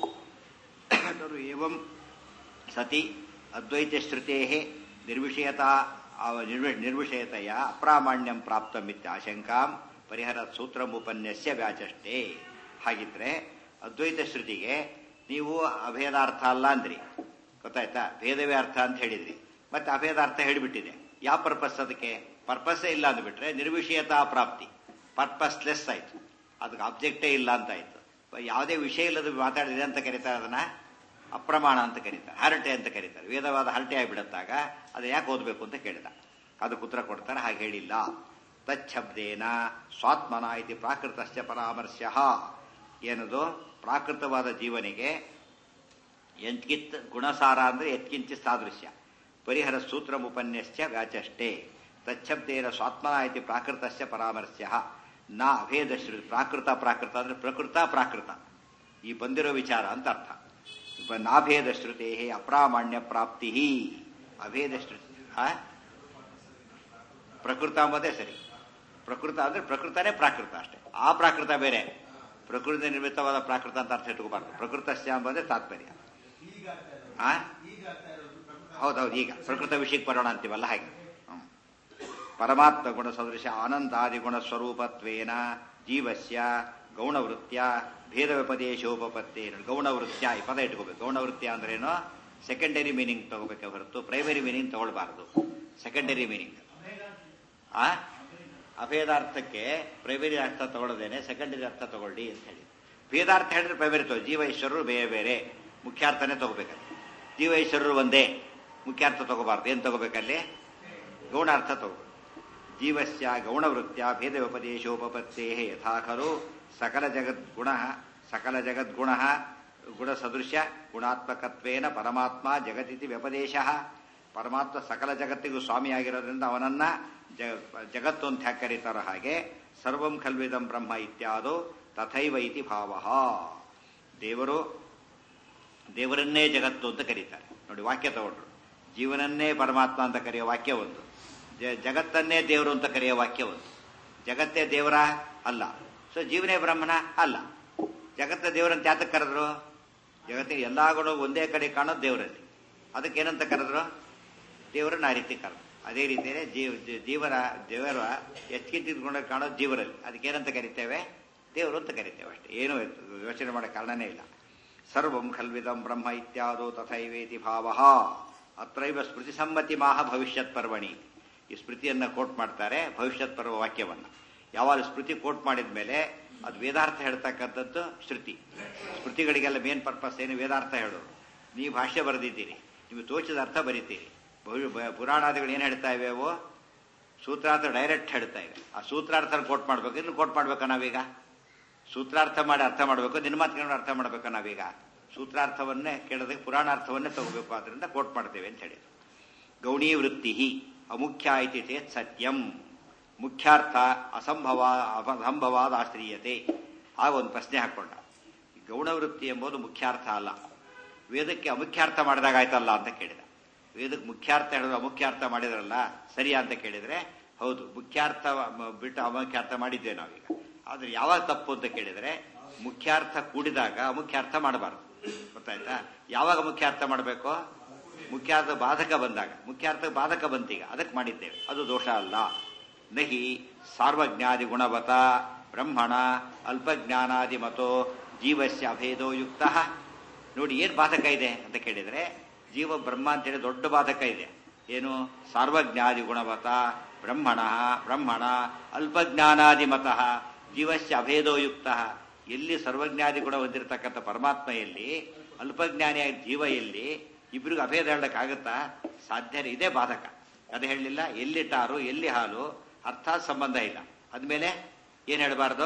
ಏವಂ ಸತಿ ಅದ್ವೈತ ಶ್ರುತೇ ನಿರ್ವಿಷಯತಾ ನಿರ್ವಿಷಯತೆಯ ಅಪ್ರಾಮಾಣ್ಯಂ ಪ್ರಾಪ್ತಮಿತ್ಯ ಆಶಂಕಾಂ ಪರಿಹರ ಸೂತ್ರಮುಪನ್ಯಸ್ಯ ವ್ಯಾಚಷ್ಟೇ ಹಾಗಿದ್ರೆ ಅದ್ವೈತ ಶ್ರುತಿಗೆ ನೀವು ಅಭೇದಾರ್ಥ ಅಲ್ಲ ಅಂದ್ರಿ ಗೊತ್ತಾಯ್ತಾ ಭೇದವೇ ಅರ್ಥ ಅಂತ ಹೇಳಿದ್ರಿ ಮತ್ತೆ ಅಭೇದಾರ್ಥ ಹೇಳಿಬಿಟ್ಟಿದೆ ಯಾವ ಪರ್ಪಸ್ ಅದಕ್ಕೆ ಪರ್ಪಸ್ಸೇ ಇಲ್ಲ ಅಂದ್ಬಿಟ್ರೆ ನಿರ್ವಿಷಯತಾ ಪ್ರಾಪ್ತಿ ಪರ್ಪಸ್ಲೆಸ್ ಆಯ್ತು ಅದಕ್ಕೆ ಆಬ್ಜೆಕ್ಟೇ ಇಲ್ಲ ಅಂತ ಆಯ್ತು ಯಾವುದೇ ವಿಷಯ ಇಲ್ಲದ ಮಾತಾಡಿದೆ ಅಂತ ಕರೀತಾರೆ ಅದನ್ನ ಅಪ್ರಮಾಣ ಅಂತ ಕರೀತಾರೆ ಹರಟೆ ಅಂತ ಕರೀತಾರೆ ವೇದವಾದ ಹರಟೆ ಆಗಿಬಿಡುತ್ತಾಗ ಅದು ಯಾಕೆ ಓದಬೇಕು ಅಂತ ಕೇಳಿದ ಅದಕ್ಕೆ ಉತ್ತರ ಕೊಡ್ತಾರೆ ಹಾಗೆ ಹೇಳಿಲ್ಲ ತಚ್ಛಬ್ದೇನ ಸ್ವಾತ್ಮನ ಇತಿ ಪ್ರಾಕೃತಶ್ಚ ಪರಾಮರ್ಶ್ಯ ಏನದು ಪ್ರಾಕೃತವಾದ ಜೀವನಿಗೆ ಎಂತ್ಕಿತ್ ಗುಣಸಾರ ಅಂದ್ರೆ ಎತ್ಕಿಂಚಿ ಸಾದೃಶ್ಯ ಪರಿಹರ ಸೂತ್ರ ಉಪನ್ಯಸ್ಯ ವ್ಯಾಚಷ್ಟೇ ತಚ್ಛಬ್ದೇನ ಸ್ವಾತ್ಮನ ಇತಿ ಪ್ರಾಕೃತಶ್ಚ ಪರಾಮರ್ಶ್ಯ ನ ಅಭೇದ ಶ್ರುತಿ ಪ್ರಾಕೃತ ಪ್ರಾಕೃತ ಅಂದ್ರೆ ಪ್ರಕೃತ ಪ್ರಾಕೃತ ಈ ಬಂದಿರೋ ವಿಚಾರ ಅಂತ ಅರ್ಥ ಇವ ನಾಭೇದ ಶ್ರುತೆ ಅಪ್ರಾಮಾಣ್ಯ ಪ್ರಾಪ್ತಿ ಅಭೇದ ಶ್ರುತಿ ಆ? ಪ್ರಕೃತ ಅಂಬೋದೇ ಸರಿ ಪ್ರಕೃತ ಅಂದ್ರೆ ಪ್ರಕೃತನೇ ಪ್ರಾಕೃತ ಅಷ್ಟೇ ಆ ಪ್ರಾಕೃತ ಬೇರೆ ಪ್ರಕೃತಿ ನಿರ್ಮಿತವಾದ ಪ್ರಾಕೃತ ಅಂತ ಅರ್ಥ ಇಟ್ಕೋಬಾರ್ದು ಪ್ರಕೃತಸ್ಯ ಎಂಬುದೇ ತಾತ್ಪರ್ಯ ಆ ಹೌದೌದು ಈಗ ಪ್ರಕೃತ ವಿಷಯಕ್ಕೆ ಬರೋಣ ಅಂತೀವಲ್ಲ ಹಾಗೆ ಹ್ಮ್. ಪರಮಾತ್ಮ ಗುಣ ಸದೃಶ ಆನಂದಾದಿ ಗುಣ ಸ್ವರೂಪತ್ವೇನ ಜೀವಸ್ಯ ಗೌಣವೃತ್ಯ ಭೇದ ವ್ಯಪದೇಶೋಪತ್ತೇ ಗೌಣವೃತ್ಯ ಈ ಪದ ಇಟ್ಕೋಬೇಕು ಗೌಣವೃತ್ಯ ಅಂದ್ರೇನು ಸೆಕೆಂಡರಿ ಮೀನಿಂಗ್ ತಗೋಬೇಕೆ ಹೊರತು ಪ್ರೈಮರಿ ಮೀನಿಂಗ್ ತಗೊಳ್ಬಾರ್ದು ಸೆಕೆಂಡರಿ ಮೀನಿಂಗ್ ಆ ಅಭೇದಾರ್ಥಕ್ಕೆ ಪ್ರೈಮರಿ ಅರ್ಥ ತಗೊಳ್ಳದೇನೆ ಸೆಕೆಂಡರಿ ಅರ್ಥ ತಗೊಳ್ಳಿ ಅಂತ ಹೇಳಿ ಭೇದಾರ್ಥ ಹೇಳಿದ್ರೆ ಪ್ರೈಮರಿ ತಗೋ ಜೀವ ಈಶ್ವರರು ಬೇರೆ ಬೇರೆ ಮುಖ್ಯಾರ್ಥನೇ ತಗೋಬೇಕಲ್ಲಿ ಜೀವ ಈಶ್ವರರು ಒಂದೇ ಮುಖ್ಯಾರ್ಥ ತಗೋಬಾರ್ದು ಏನ್ ತಗೋಬೇಕಲ್ಲಿ ಗೌಣಾರ್ಥ ತಗೋ ಜೀವಸ್ಯ ಗೌಣವೃತ್ಯ ಭೇದ ವ್ಯಪದೇಶೋಪತ್ತೇ ಯಥಾ ಖಲು ಸಕಲ ಜಗದ್ಗುಣ ಸಕಲ ಜಗದ್ಗುಣ ಗುಣ ಸದೃಶ ಗುಣಾತ್ಮಕತ್ವೇನ ಪರಮಾತ್ಮ ಜಗತಿತಿ ವ್ಯಪದೇಶ ಪರಮಾತ್ಮ ಸಕಲ ಜಗತ್ತಿಗೂ ಸ್ವಾಮಿಯಾಗಿರೋದ್ರಿಂದ ಅವನನ್ನ ಜ- ಜಗತ್ತು ಅಂತ ಯಾಕೆ ಕರೀತಾರೋ ಹಾಗೆ ಸರ್ವಂ ಖಲ್ವಿದಂ ಬ್ರಹ್ಮ ಇತ್ಯಾದು ತಥೈವ ಇತಿ ಭಾವ ದೇವರು ದೇವರನ್ನೇ ಜಗತ್ತು ಅಂತ ಕರೀತಾರೆ ನೋಡಿ ವಾಕ್ಯ ತಗೊಂಡ್ರು ಜೀವನನ್ನೇ ಪರಮಾತ್ಮ ಅಂತ ಕರೆಯೋ ವಾಕ್ಯ ಒಂದು ಜ- ಜಗತ್ತನ್ನೇ ದೇವರು ಅಂತ ಕರೆಯೋ ವಾಕ್ಯ ಒಂದು ಜಗತ್ತೇ ದೇವರ ಅಲ್ಲ ಸೊ ಜೀವನೇ ಬ್ರಹ್ಮನ ಅಲ್ಲ ಜಗತ್ತ ದೇವರಂತ ಯಾತಕ್ಕೆ ಕರೆದ್ರು ಜಗತ್ತಿನ ಎಲ್ಲಾ ಗುಣ ಒಂದೇ ಕಡೆ ಕಾಣೋದು ದೇವರಲ್ಲಿ ಅದಕ್ಕೆ ಏನಂತ ಕರೆದ್ರು ದೇವರನ್ನ ಆ ರೀತಿ ಕರೆದ್ರು ಅದೇ ರೀತಿಯೇ ಜೀವ ಜೀ- ಜೀವನ ದೇವರ ಎಚ್ಕಿಂತ ಗುಣ ಕಾಣೋದು ಜೀವರಲ್ಲಿ ಅದಕ್ಕೇನಂತ ಕರಿತೇವೆ ದೇವರು ಅಂತ ಕರಿತೇವೆ ಅಷ್ಟೇ ಏನೂ ಯೋಚನೆ ಮಾಡೋ ಕಾರಣನೇ ಇಲ್ಲ ಸರ್ವಂ ಖಲ್ವಿದಂ ಬ್ರಹ್ಮ ಇತ್ಯಾದೋ ತಥೈವೇತಿ ಭಾವ ಅತ್ರೈವ ಸ್ಮೃತಿ ಸಮ್ಮತಿ ಮಾಹ ಭವಿಷ್ಯತ್ ಪರ್ವಣಿ ಈ ಸ್ಮೃತಿಯನ್ನ ಕೋಟ್ ಮಾಡ್ತಾರೆ ಭವಿಷ್ಯತ್ ಪರ್ವ ವಾಕ್ಯವನ್ನ ಯಾವಾಗ ಸ್ಮೃತಿ ಕೋಟ್ ಮಾಡಿದ ಮೇಲೆ ಅದು ವೇದಾರ್ಥ ಹೇಳ್ತಕ್ಕಂಥದ್ದು ಶ್ರುತಿ ಸ್ಮೃತಿಗಳಿಗೆಲ್ಲ ಮೇನ್ ಪರ್ಪಸ್ ಏನು ವೇದಾರ್ಥ ಹೇಳೋದು ನೀವು ಭಾಷ್ಯ ಬರೆದಿದ್ದೀರಿ ನೀವು ತೋಚಿದ ಅರ್ಥ ಬರೀತೀರಿ ಭವಿ- ಬ- ಪುರಾಣಾದಿಗಳು ಏನು ಹೇಳ್ತಾ ಇವೆ ಅವು ಸೂತ್ರಾರ್ಥ ಡೈರೆಕ್ಟ್ ಹೇಳ್ತಾ ಇವೆ ಆ ಸೂತ್ರಾರ್ಥ ಕೋಟ್ ಮಾಡ್ಬೇಕು ಇನ್ನು ಕೋಟ್ ಮಾಡ್ಬೇಕಾ ನಾವೀಗ ಸೂತ್ರಾರ್ಥ ಮಾಡಿ ಅರ್ಥ ಮಾಡಬೇಕು ನಿನ್ನ ಮಾತು ಕೇಳೋಣ ಅರ್ಥ ಮಾಡಬೇಕಾ ನಾವೀಗ ಸೂತ್ರಾರ್ಥವನ್ನೇ ಕೇಳೋದಕ್ಕೆ ಪುರಾಣಾರ್ಥವನ್ನೇ ತಗೋಬೇಕು ಆದ್ರಿಂದ ಕೋಟ್ ಮಾಡ್ತೇವೆ ಅಂತ ಹೇಳಿ ಗೌಣೀ ವೃತ್ತಿ ಅಮುಖ್ಯ ಐತಿ ಚೇತ್ ಸತ್ಯಂ ಮುಖ್ಯಾರ್ಥ ಅಸಂಭವ ಅಸಂಭವಾದ ಆಶ್ರೀಯತೆ ಆಗ ಒಂದು ಪ್ರಶ್ನೆ ಹಾಕೊಂಡ ಗೌಣವೃತ್ತಿ ಎಂಬುದು ಮುಖ್ಯಾರ್ಥ ಅಲ್ಲ ವೇದಕ್ಕೆ ಅಮುಖ್ಯಾರ್ಥ ಮಾಡಿದಾಗ ಆಯ್ತಲ್ಲ ಅಂತ ಕೇಳಿದ ವೇದಕ್ಕೆ ಮುಖ್ಯಾರ್ಥ ಹೇಳಿದ್ರೆ ಅಮುಖ್ಯಾರ್ಥ ಮಾಡಿದ್ರಲ್ಲ ಸರಿಯಾ ಅಂತ ಕೇಳಿದ್ರೆ ಹೌದು ಮುಖ್ಯಾರ್ಥ ಮ- ಬಿಟ್ಟು ಅಮುಖ್ಯಾರ್ಥ ಮಾಡಿದ್ದೇವೆ ನಾವೀಗ ಆದ್ರೆ ಯಾವಾಗ ತಪ್ಪು ಅಂತ ಕೇಳಿದ್ರೆ ಮುಖ್ಯಾರ್ಥ ಕೂಡಿದಾಗ ಅಮುಖ್ಯಾರ್ಥ ಮಾಡಬಾರ್ದು ಗೊತ್ತಾಯ್ತಾ ಯಾವಾಗ ಮುಖ್ಯಾರ್ಥ ಮಾಡಬೇಕು ಮುಖ್ಯಾರ್ಥ ಬಾಧಕ ಬಂದಾಗ ಮುಖ್ಯಾರ್ಥ ಬಾಧಕ ಬಂತೀಗ ಅದಕ್ಕೆ ಮಾಡಿದ್ದೇವೆ ಅದು ದೋಷ ಅಲ್ಲ ನಹಿ ಸಾರ್ವಜ್ಞಾದಿ ಗುಣವತ ಬ್ರಹ್ಮಣ ಅಲ್ಪಜ್ಞಾನಾದಿ ಮತೋ ಜೀವಸ್ಯ ಅಭೇದೋ ಯುಕ್ತ ನೋಡಿ ಏನ್ ಬಾಧಕ ಇದೆ ಅಂತ ಕೇಳಿದ್ರೆ ಜೀವ ಬ್ರಹ್ಮ ಅಂತೇಳಿ ದೊಡ್ಡ ಬಾಧಕ ಇದೆ ಏನು ಸಾರ್ವಜ್ಞಾದಿ ಗುಣವತ ಬ್ರಹ್ಮಣ ಬ್ರಹ್ಮಣ ಅಲ್ಪಜ್ಞಾನಾದಿ ಮತಃ ಜೀವಸ್ಯ ಅಭೇದೋ ಯುಕ್ತ ಎಲ್ಲಿ ಸರ್ವಜ್ಞಾದಿ ಗುಣ ಹೊಂದಿರತಕ್ಕಂಥ ಪರಮಾತ್ಮ ಎಲ್ಲಿ ಅಲ್ಪಜ್ಞಾನಿಯಾಗಿ ಜೀವ ಎಲ್ಲಿ ಇಬ್ಬರಿಗೂ ಅಭೇದ ಹೇಳಕ್ಕಾಗತ್ತಾ ಸಾಧ್ಯನೇ ಇದೇ ಬಾಧಕ ಅದು ಹೇಳಲಿಲ್ಲ ಎಲ್ಲಿ ಟಾರು ಎಲ್ಲಿ ಹಾಲು ಅರ್ಥಾತ್ ಸಂಬಂಧ ಇಲ್ಲ ಅದ್ಮೇಲೆ ಏನ್ ಹೇಳಬಾರ್ದು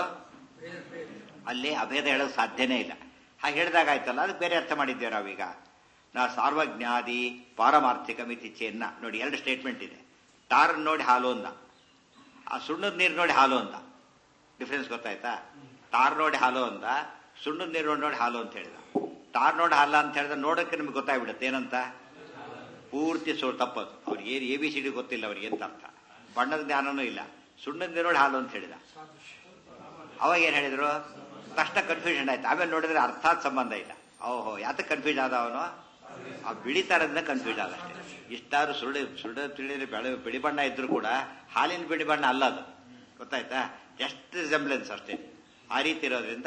ಅಲ್ಲಿ ಅಭೇದ ಹೇಳೋದು ಸಾಧ್ಯನೇ ಇಲ್ಲ ಹಾಗೆ ಹೇಳಿದಾಗ ಆಯ್ತಲ್ಲ ಅದಕ್ಕೆ ಬೇರೆ ಅರ್ಥ ಮಾಡಿದ್ದೇವೆ ನಾವೀಗ ನಾ ಸಾರ್ವಜ್ಞಾದಿ ಪಾರಮಾರ್ಥಿಕ ಮಿತಿ ಚೆನ್ನ ನೋಡಿ ಎರಡು ಸ್ಟೇಟ್ಮೆಂಟ್ ಇದೆ ಟಾರ್ ನೋಡಿ ಹಾಲು ಅಂದ ಆ ಸುಣ್ಣದ ನೀರು ನೋಡಿ ಹಾಲು ಅಂದ ಡಿಫ್ರೆನ್ಸ್ ಗೊತ್ತಾಯ್ತಾ ಟಾರ್ ನೋಡಿ ಹಾಲು ಅಂದ ಸುಣ್ಣದ ನೀರು ನೋಡಿ ಹಾಲು ಅಂತ ಹೇಳಿದ ಟಾರ್ ನೋಡಿ ಹಾಲ ಅಂತ ಹೇಳಿದ್ರೆ ನೋಡೋಕೆ ನಿಮ್ಗೆ ಗೊತ್ತಾಗ್ಬಿಡುತ್ತೆ ಏನಂತ ಪೂರ್ತಿ ಸು ತಪ್ಪದು ಅವ್ರಿಗೆ ಏನು ಎ ಬಿ ಸಿ ಡಿ ಗೊತ್ತಿಲ್ಲ ಅವ್ರಿಗೆ ಎಂತ ಅರ್ಥ ಬಣ್ಣದ ಜ್ಞಾನನೂ ಇಲ್ಲ ಸುಣ್ಣದ ನೀರು ನೋಡಿ ಹಾಲು ಅಂತ ಹೇಳಿದ ಅವಾಗ ಏನ್ ಹೇಳಿದ್ರು ತಕ್ಷಣ ಕನ್ಫ್ಯೂಷನ್ ಆಯ್ತು ಆಮೇಲೆ ನೋಡಿದ್ರೆ ಅರ್ಥಾತ್ ಸಂಬಂಧ ಇಲ್ಲ ಓಹೋ ಯಾತಕ್ಕೆ ಕನ್ಫ್ಯೂಸ್ ಆದ ಅವನು ಆ ಬಿಳಿ ತರದಿಂದ ಕನ್ಫ್ಯೂಸ್ ಆದ ಅಷ್ಟೇ ಇಷ್ಟಾದ್ರು ಸುಳ್ಳು ಸುಳ್ಳು ತಿಳಿದ್ರೆ ಬೆಳೆ ಬಿಳಿ ಬಣ್ಣ ಇದ್ರು ಕೂಡ ಹಾಲಿನ ಬಿಳಿ ಬಣ್ಣ ಅಲ್ಲ ಅದು ಗೊತ್ತಾಯ್ತಾ ಜಸ್ಟ್ ರಿಸೆಂಬ್ಲೆನ್ಸ್ ಅಷ್ಟೇ ಆ ರೀತಿ ಇರೋದ್ರಿಂದ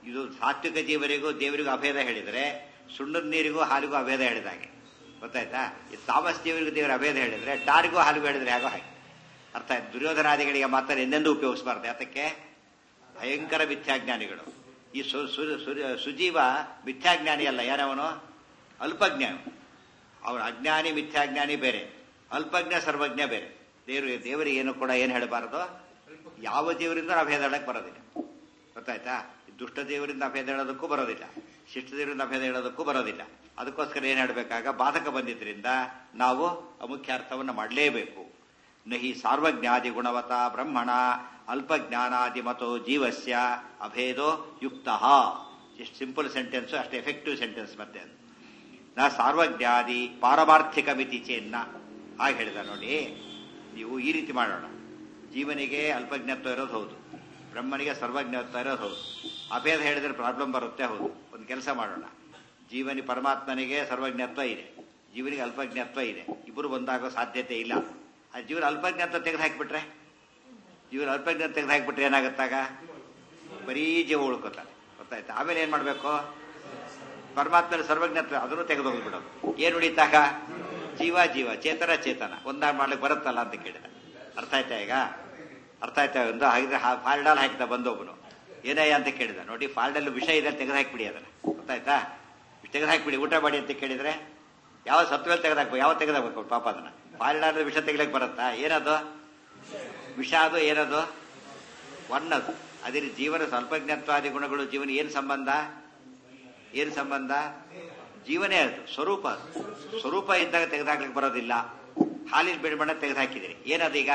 ಇದು ಸಾತ್ವಿಕ ಜೀವರಿಗೂ ದೇವರಿಗೂ ಅಭೇದ ಹೇಳಿದರೆ ಸುಣ್ಣದ ನೀರಿಗೂ ಹಾಲಿಗೂ ಅಭೇದ ಹೇಳಿದಾಗೆ ಗೊತ್ತಾಯ್ತಾ ಈ ತಾಮಸ್ ಜೀವರಿಗೂ ದೇವರ ಅಭೇದ ಹೇಳಿದ್ರೆ ಟಾರಿಗೂ ಹಾಲಿಗೂ ಹೇಳಿದ್ರೆ ಹೇಗೋ ಹಾಗೆ ಅರ್ಥ ಆಯ್ತು ದುರ್ಯೋಧನಾದಿಗಳಿಗೆ ಮಾತ್ರ ಎಂದೆಂದೂ ಉಪಯೋಗಿಸಬಾರ್ದು ಯಾತಕ್ಕೆ ಭಯಂಕರ ಮಿಥ್ಯಾಜ್ಞಾನಿಗಳು ಈ ಸು- ಸು- ಸು- ಸುಜೀವ ಮಿಥ್ಯಾಜ್ಞಾನಿ ಅಲ್ಲ ಯಾರವನು ಅಲ್ಪಜ್ಞಾನಿ ಅವನು ಅಜ್ಞಾನಿ ಮಿಥ್ಯಾಜ್ಞಾನಿ ಬೇರೆ ಅಲ್ಪಜ್ಞ ಸರ್ವಜ್ಞ ಬೇರೆ ದೇವರು ದೇವರಿಗೆ ಏನು ಕೂಡ ಏನು ಹೇಳಬಾರದು ಯಾವ ದೇವರಿಂದ ಅಭೇದ ಹೇಳಕ್ ಬರೋದಿಲ್ಲ ಗೊತ್ತಾಯ್ತಾ ದುಷ್ಟ ದೇವರಿಂದ ಅಭೇದ ಹೇಳೋದಕ್ಕೂ ಬರೋದಿಲ್ಲ ಶಿಷ್ಟ ದೇವರಿಂದ ಅಭೇದ ಹೇಳೋದಕ್ಕೂ ಬರೋದಿಲ್ಲ ಅದಕ್ಕೋಸ್ಕರ ಏನ್ ಹೇಳಬೇಕಾಗ ಬಾಧಕ ಬಂದಿದ್ರಿಂದ ನಾವು ಅಮುಖ್ಯ ಅರ್ಥವನ್ನು ಮಾಡಲೇಬೇಕು ನಹಿ ಸಾರ್ವಜ್ಞಾದಿ ಗುಣವತ ಬ್ರಹ್ಮಣ ಅಲ್ಪಜ್ಞಾನಾದಿ ಮತೋ ಜೀವಸ್ಯ ಅಭೇದೋ ಯುಕ್ತ ಎಷ್ಟು ಸಿಂಪಲ್ ಸೆಂಟೆನ್ಸ್ ಅಷ್ಟು ಎಫೆಕ್ಟಿವ್ ಸೆಂಟೆನ್ಸ್ ಮತ್ತೆ ಅದು ನಾ ಸಾರ್ವಜ್ಞಾದಿ ಪಾರಮಾರ್ಥಿಕ ಮಿತಿ ಚೇನ್ನ ಹಾಗೆ ಹೇಳಿದ ನೋಡಿ ನೀವು ಈ ರೀತಿ ಮಾಡೋಣ ಜೀವನಿಗೆ ಅಲ್ಪಜ್ಞತ್ವ ಇರೋದು ಹೌದು ಬ್ರಹ್ಮನಿಗೆ ಸರ್ವಜ್ಞತ್ವ ಇರೋದು ಹೌದು ಅಭೇದ ಹೇಳಿದ್ರೆ ಪ್ರಾಬ್ಲಮ್ ಬರುತ್ತೆ ಹೌದು ಒಂದು ಕೆಲಸ ಮಾಡೋಣ ಜೀವನಿ ಪರಮಾತ್ಮನಿಗೆ ಸರ್ವಜ್ಞತ್ವ ಇದೆ ಜೀವನಿಗೆ ಅಲ್ಪಜ್ಞತ್ವ ಇದೆ ಇಬ್ಬರು ಒಂದಾಗೋ ಸಾಧ್ಯತೆ ಇಲ್ಲ ಆ ಜೀವನ ಅಲ್ಪಜ್ಞತ್ವ ತೆಗೆದು ಹಾಕಿಬಿಟ್ರೆ ಜೀವನ ಅಲ್ಪಜ್ಞತ್ವ ತೆಗೆದು ಹಾಕಿಬಿಟ್ರೆ ಏನಾಗುತ್ತಾಗ ಬರೀ ಜೀವ ಉಳ್ಕೋತಾನೆ ಗೊತ್ತಾಯ್ತಾ ಆಮೇಲೆ ಏನ್ ಮಾಡ್ಬೇಕು ಪರಮಾತ್ಮನ ಸರ್ವಜ್ಞತ್ವ ಅದನ್ನು ತೆಗೆದು ಹೋಗ್ಬಿಡೋದು ಏನ್ ಉಳಿತಾಗ ಜೀವ ಜೀವ ಚೇತನ ಚೇತನ ಒಂದಾಗಿ ಮಾಡ್ಲಿಕ್ಕೆ ಬರುತ್ತಲ್ಲ ಅಂತ ಕೇಳಿದ ಅರ್ಥ ಆಯ್ತಾ ಈಗ ಅರ್ಥ ಆಯ್ತಾ ಒಂದು ಹಾಗಿದ್ರೆ ಫಾಲ್ಡಾಲ್ ಹಾಕಿದ ಬಂದೊಬ್ಬನು ಏನಯ್ಯ ಅಂತ ಕೇಳಿದ ನೋಡಿ ಫಾಲ್ಡಲ್ಲಿ ವಿಷ ಇದೆ ತೆಗೆದು ಹಾಕ್ಬಿಡಿ ಅದನ್ನ ಗೊತ್ತಾಯ್ತಾ ತೆಗೆದು ಹಾಕ್ಬಿಡಿ ಊಟ ಮಾಡಿ ಅಂತ ಕೇಳಿದ್ರೆ ಯಾವ ಸತ್ವೇಲ್ ತೆಗೆದು ಹಾಕ್ಬೇಕು ಯಾವ ತೆಗೆದು ಹಾಕ್ಬೇಕು ಪಾಪ ಅದನ್ನ ಫಾಲ್ಡಾಲ್ ವಿಷ ತೆಗಿಲಕ್ಕೆ ಬರುತ್ತಾ ಏನದು ವಿಷ ಅದು ಏನದು ಒನ್ನದು ಅದೇ ರೀತಿ ಜೀವನ ಸ್ವಲ್ಪಜ್ಞತ್ವಾದಿ ಗುಣಗಳು ಜೀವನ ಏನ್ ಸಂಬಂಧ ಏನ್ ಸಂಬಂಧ ಜೀವನೇ ಅದು ಸ್ವರೂಪ ಅದು. ಸ್ವರೂಪ ಇದ್ದಾಗ ತೆಗೆದುಹಾಕ್ಲಿಕ್ಕೆ ಬರೋದಿಲ್ಲ ಹಾಲಿನ ಬಿಳಿ ಬಣ್ಣ ತೆಗೆದುಹಾಕಿದಿರಿ ಏನದೀಗ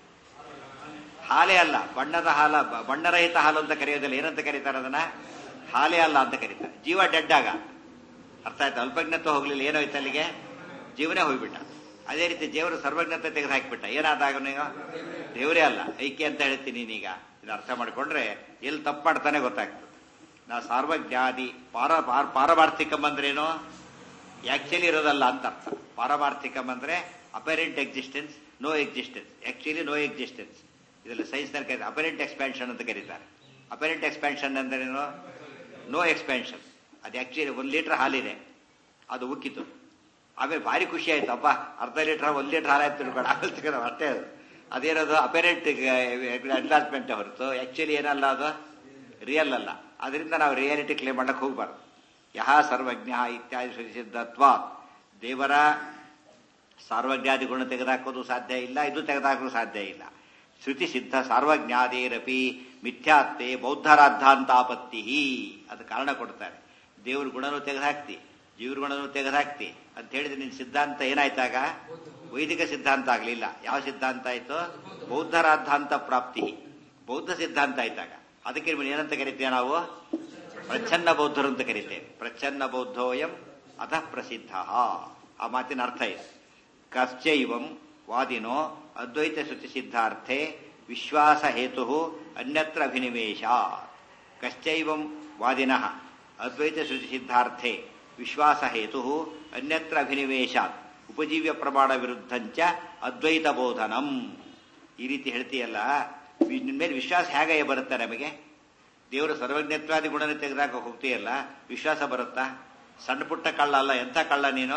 ಹಾಲೇ ಅಲ್ಲ ಬಣ್ಣದ ಹಾಲ ಬ- ಬಣ್ಣರಹಿತ ಹಾಲು ಅಂತ ಕರೆಯೋದಿಲ್ಲ ಏನಂತ ಕರೀತಾರೆ ಅದನ್ನ ಹಾಲೇ ಅಲ್ಲ ಅಂತ ಕರೀತಾರೆ ಜೀವ ಡೆಡ್ ಆಗ ಅರ್ಥ ಆಯ್ತು ಅಲ್ಪಜ್ಞತ್ವ ಹೋಗ್ಲಿಲ್ಲ ಏನಾಯ್ತು ಅಲ್ಲಿಗೆ ಜೀವನೇ ಹೋಗ್ಬಿಟ್ಟ ಅದೇ ರೀತಿ ದೇವರು ಸರ್ವಜ್ಞತೆ ತೆಗೆದು ಹಾಕಿಬಿಟ್ಟ ಏನಾದಾಗ ನೀವು ದೇವರೇ ಅಲ್ಲ ಐಕ್ಯ ಅಂತ ಹೇಳ್ತೀನಿ ನೀನೀಗ ಇದು ಅರ್ಥ ಮಾಡ್ಕೊಂಡ್ರೆ ಎಲ್ಲಿ ತಪ್ಪು ಮಾಡ್ತಾನೆ ಗೊತ್ತಾಗ್ತದೆ ನಾ ಸಾರ್ವಜ್ಞಾದಿ ಪಾರ ಪಾರ- ಪಾರಮಾರ್ಥಿಕಂ ಅಂದ್ರೇನು ಆಕ್ಚುಲಿ ಇರೋದಲ್ಲ ಅಂತ ಅರ್ಥ ಪಾರಮಾರ್ಥಿಕಂ ಅಂದ್ರೆ apparent existence no existence actually no existence ಇದರಲ್ಲಿ ಸೈನ್ಸ್ ನಲ್ಲಿ ಕರೀತಾರೆ ಅಪರೆಂಟ್ ಎಕ್ಸ್ಪ್ಯಾನ್ಷನ್ ಅಂತ ಕರೀತಾರೆ ಅಪರೆಂಟ್ ಎಕ್ಸ್ಪ್ಯಾನ್ಷನ್ ಅಂದ್ರೇನು ನೋ ಎಕ್ಸ್ಪ್ಯಾನ್ಷನ್ ಅದು ಆಕ್ಚುಲಿ ಒಂದು ಲೀಟರ್ ಹಾಲಿದೆ ಅದು ಉಕ್ಕಿತು ಆಮೇಲೆ ಭಾರಿ ಖುಷಿ ಆಯ್ತು ಅಪ್ಪ ಅರ್ಧ ಲೀಟರ್ ಒಂದು ಲೀಟರ್ ಹಾಲು ಆಯ್ತು ತಿಳ್ಕೊಂಡು ಆಮೇಲೆ ತೆಗೆದು ಅಷ್ಟೇ ಅದು ಅದೇನದು ಅಪೆರೆಂಟ್ ಅಡ್ವಾನ್ಸ್ಮೆಂಟ್ ಹೊರತು ಆಕ್ಚುಲಿ ಏನಲ್ಲ ಅದು ರಿಯಲ್ ಅಲ್ಲ ಅದರಿಂದ ನಾವು ರಿಯಾಲಿಟಿ ಕ್ಲೇಮ್ ಮಾಡಕ್ ಹೋಗ್ಬಾರ್ದು ಯಹ ಸರ್ವಜ್ಞ ಇತ್ಯಾದಿ ಸುಸಿದ್ಧತ್ವ ದೇವರ ಸಾರ್ವಜ್ಞಾದಿ ಗುಣ ತೆಗೆದುಹಾಕೋದು ಸಾಧ್ಯ ಇಲ್ಲ ಇದು ತೆಗೆದುಹಾಕೋದು ಸಾಧ್ಯ ಇಲ್ಲ ಶ್ರುತಿ ಸಿದ್ಧ ಸಾರ್ವಜ್ಞಾದೇರಪಿ ಮಿಥ್ಯಾತ್ತೆ ಬೌದ್ಧರಾದ್ದಾಂತಾಪತ್ತಿ ಅದು ಕಾರಣ ಕೊಡ್ತಾರೆ ದೇವ್ರ ಗುಣನೂ ತೆಗೆದುಹಾಕ್ತಿ ಜೀವ್ರ ಗುಣನೂ ತೆಗೆದುಹಾಕ್ತಿ ಅಂತ ಹೇಳಿದ್ರೆ ನಿನ್ ಸಿದ್ಧಾಂತ ಏನಾಯ್ತಾಗ ವೈದಿಕ ಸಿದ್ಧಾಂತ ಆಗ್ಲಿಲ್ಲ ಯಾವ ಸಿದ್ಧಾಂತ ಆಯ್ತು ಬೌದ್ಧರಾದ್ದಾಂತ ಪ್ರಾಪ್ತಿ ಬೌದ್ಧ ಸಿದ್ಧಾಂತ ಆಯ್ತಾಗ ಅದಕ್ಕೆ ನಿಮ್ಮನ್ನ ಏನಂತ ಕರಿತೇವೆ ನಾವು ಪ್ರಚ್ಛನ್ನ ಬೌದ್ಧರು ಅಂತ ಕರಿತೇವೆ ಪ್ರಚ್ಛನ್ನ ಬೌದ್ಧೋಯಂ ಅತಃ ಪ್ರಸಿದ್ಧ ಆ ಮಾತಿನ ಅರ್ಥ ಇದೆ ಕಶ್ಚೈವಂ ವಾದಿನೋ ಅದ್ವೈತ ಶ್ರುತಿ ಸಿದ್ಧಾರ್ಥೆ ವಿಶ್ವಾಸ ಹೇತು ಅನ್ಯತ್ರ ಅಭಿನಿವೇಶ ಕಶ್ಚೈವಂ ವಾದಿನಃ ಅದ್ವೈತ ಶ್ರುತಿ ಸಿದ್ಧಾರ್ಥೆ ವಿಶ್ವಾಸ ಹೇತು ಅನ್ಯತ್ರ ಅಭಿನಿವೇಶಾತ್ ಉಪಜೀವ್ಯ ಪ್ರಮಾಣ ವಿರುದ್ಧಂಚ ಅದ್ವೈತ ಬೋಧನಂ ಈ ರೀತಿ ಹೇಳ್ತೀಯಲ್ಲ ನಿನ್ ಮೇಲೆ ವಿಶ್ವಾಸ ಹೇಗೆ ಬರುತ್ತೆ ನಮಗೆ ದೇವರು ಸರ್ವಜ್ಞತ್ವಾದಿ ಗುಣನ ತೆಗೆದಾಗ ಹೋಗ್ತೀಯಲ್ಲ ವಿಶ್ವಾಸ ಬರುತ್ತಾ ಸಣ್ಣ ಪುಟ್ಟ ಕಳ್ಳ ಅಲ್ಲ ಎಂಥ ಕಳ್ಳ ನೀನು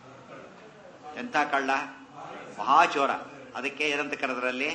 ಎಂಥ ಕಳ್ಳ ಮಹಾಚೋರ ಅದಕ್ಕೆ ಏನಂತ ಕರೆದ್ರಲ್ಲಿ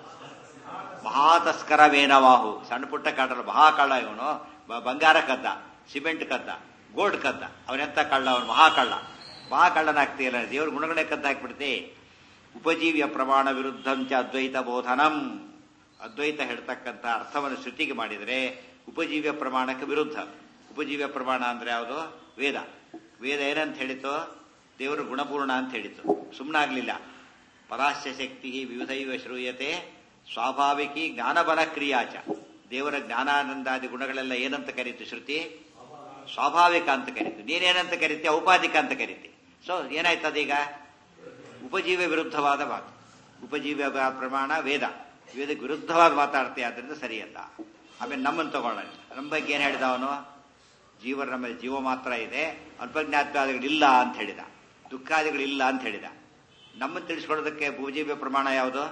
ಮಹಾತಸ್ಕರ ಮೇನವಾಹು ಸಣ್ಣ ಪುಟ್ಟ ಕಳ್ಳಲ್ಲ ಮಹಾ ಕಳ್ಳ ಇವನು ಬ- ಬಂಗಾರ ಕದ್ದ ಸಿಮೆಂಟ್ ಕದ್ದ ಗೋಲ್ಡ್ ಕದ್ದ ಅವನೆಂತ ಕಳ್ಳ ಅವನು ಮಹಾ ಕಳ್ಳ ಮಹಾ ಕಳ್ಳನಾಗ್ತೀಯಲ್ಲ ದೇವ್ರ ಗುಣಗಳೇ ಕದ್ದ ಹಾಕ್ಬಿಡ್ತಿ ಉಪಜೀವ್ಯ ಪ್ರಮಾಣ ವಿರುದ್ಧಂಚ ಅದ್ವೈತ ಬೋಧನಂ ಅದ್ವೈತ ಹೇಳ್ತಕ್ಕಂಥ ಅರ್ಥವನ್ನು ಶ್ರುತಿಗೆ ಮಾಡಿದರೆ ಉಪಜೀವ್ಯ ಪ್ರಮಾಣಕ್ಕೆ ವಿರುದ್ಧ ಉಪಜೀವ್ಯ ಪ್ರಮಾಣ ಅಂದ್ರೆ ಯಾವುದು ವೇದ ವೇದ ಏನಂತ ಹೇಳಿತು ದೇವರು ಗುಣಪೂರ್ಣ ಅಂತ ಹೇಳಿತು ಸುಮ್ಮನಾಗ್ಲಿಲ್ಲ ಪರಾಸ್ಯ ಶಕ್ತಿ ವಿವಿಧೈವ ಶ್ರೂಯತೆ ಸ್ವಾಭಾವಿಕಿ ಜ್ಞಾನಬಲ ಕ್ರಿಯಾಚ ದೇವರ ಜ್ಞಾನಾನಂದಾದಿ ಗುಣಗಳೆಲ್ಲ ಏನಂತ ಕರೀತು ಶ್ರುತಿ ಸ್ವಾಭಾವಿಕ ಅಂತ ಕರೀತು ನೀನೇನಂತ ಕರಿತಿ ಔಪಾಧಿಕ ಅಂತ ಕರಿತಿ ಸೊ ಏನಾಯ್ತು ಅದೀಗ ಉಪಜೀವ್ಯ ವಿರುದ್ಧವಾದ ಮಾತು ಉಪಜೀವ್ಯ ಬ- ಪ್ರಮಾಣ ವೇದ ವೇದಕ್ಕೆ ವಿರುದ್ಧವಾಗಿ ಮಾತಾಡ್ತೀಯ ಆದ್ರಿಂದ ಸರಿಯಲ್ಲ ಆಮೇಲೆ ನಮ್ಮನ್ನು ತಗೊಳ್ಳೋಣ ನಮ್ಮ ಬಗ್ಗೆ ಏನ್ ಹೇಳಿದ ಅವನು ಜೀವನ ನಮ್ಮ ಜೀವ ಮಾತ್ರ ಇದೆ ಅಲ್ಪಜ್ಞಾತ್ವಾದಿಗಳಿಲ್ಲ ಅಂತ ಹೇಳಿದ ದುಃಖಾದಿಗಳಿಲ್ಲ ಅಂತ ಹೇಳಿದ ನಮ್ಮನ್ನು ತಿಳಿಸ್ಕೊಳ್ಳೋದಕ್ಕೆ ಭೂಜೀವ್ಯ ಪ್ರಮಾಣ ಯಾವುದು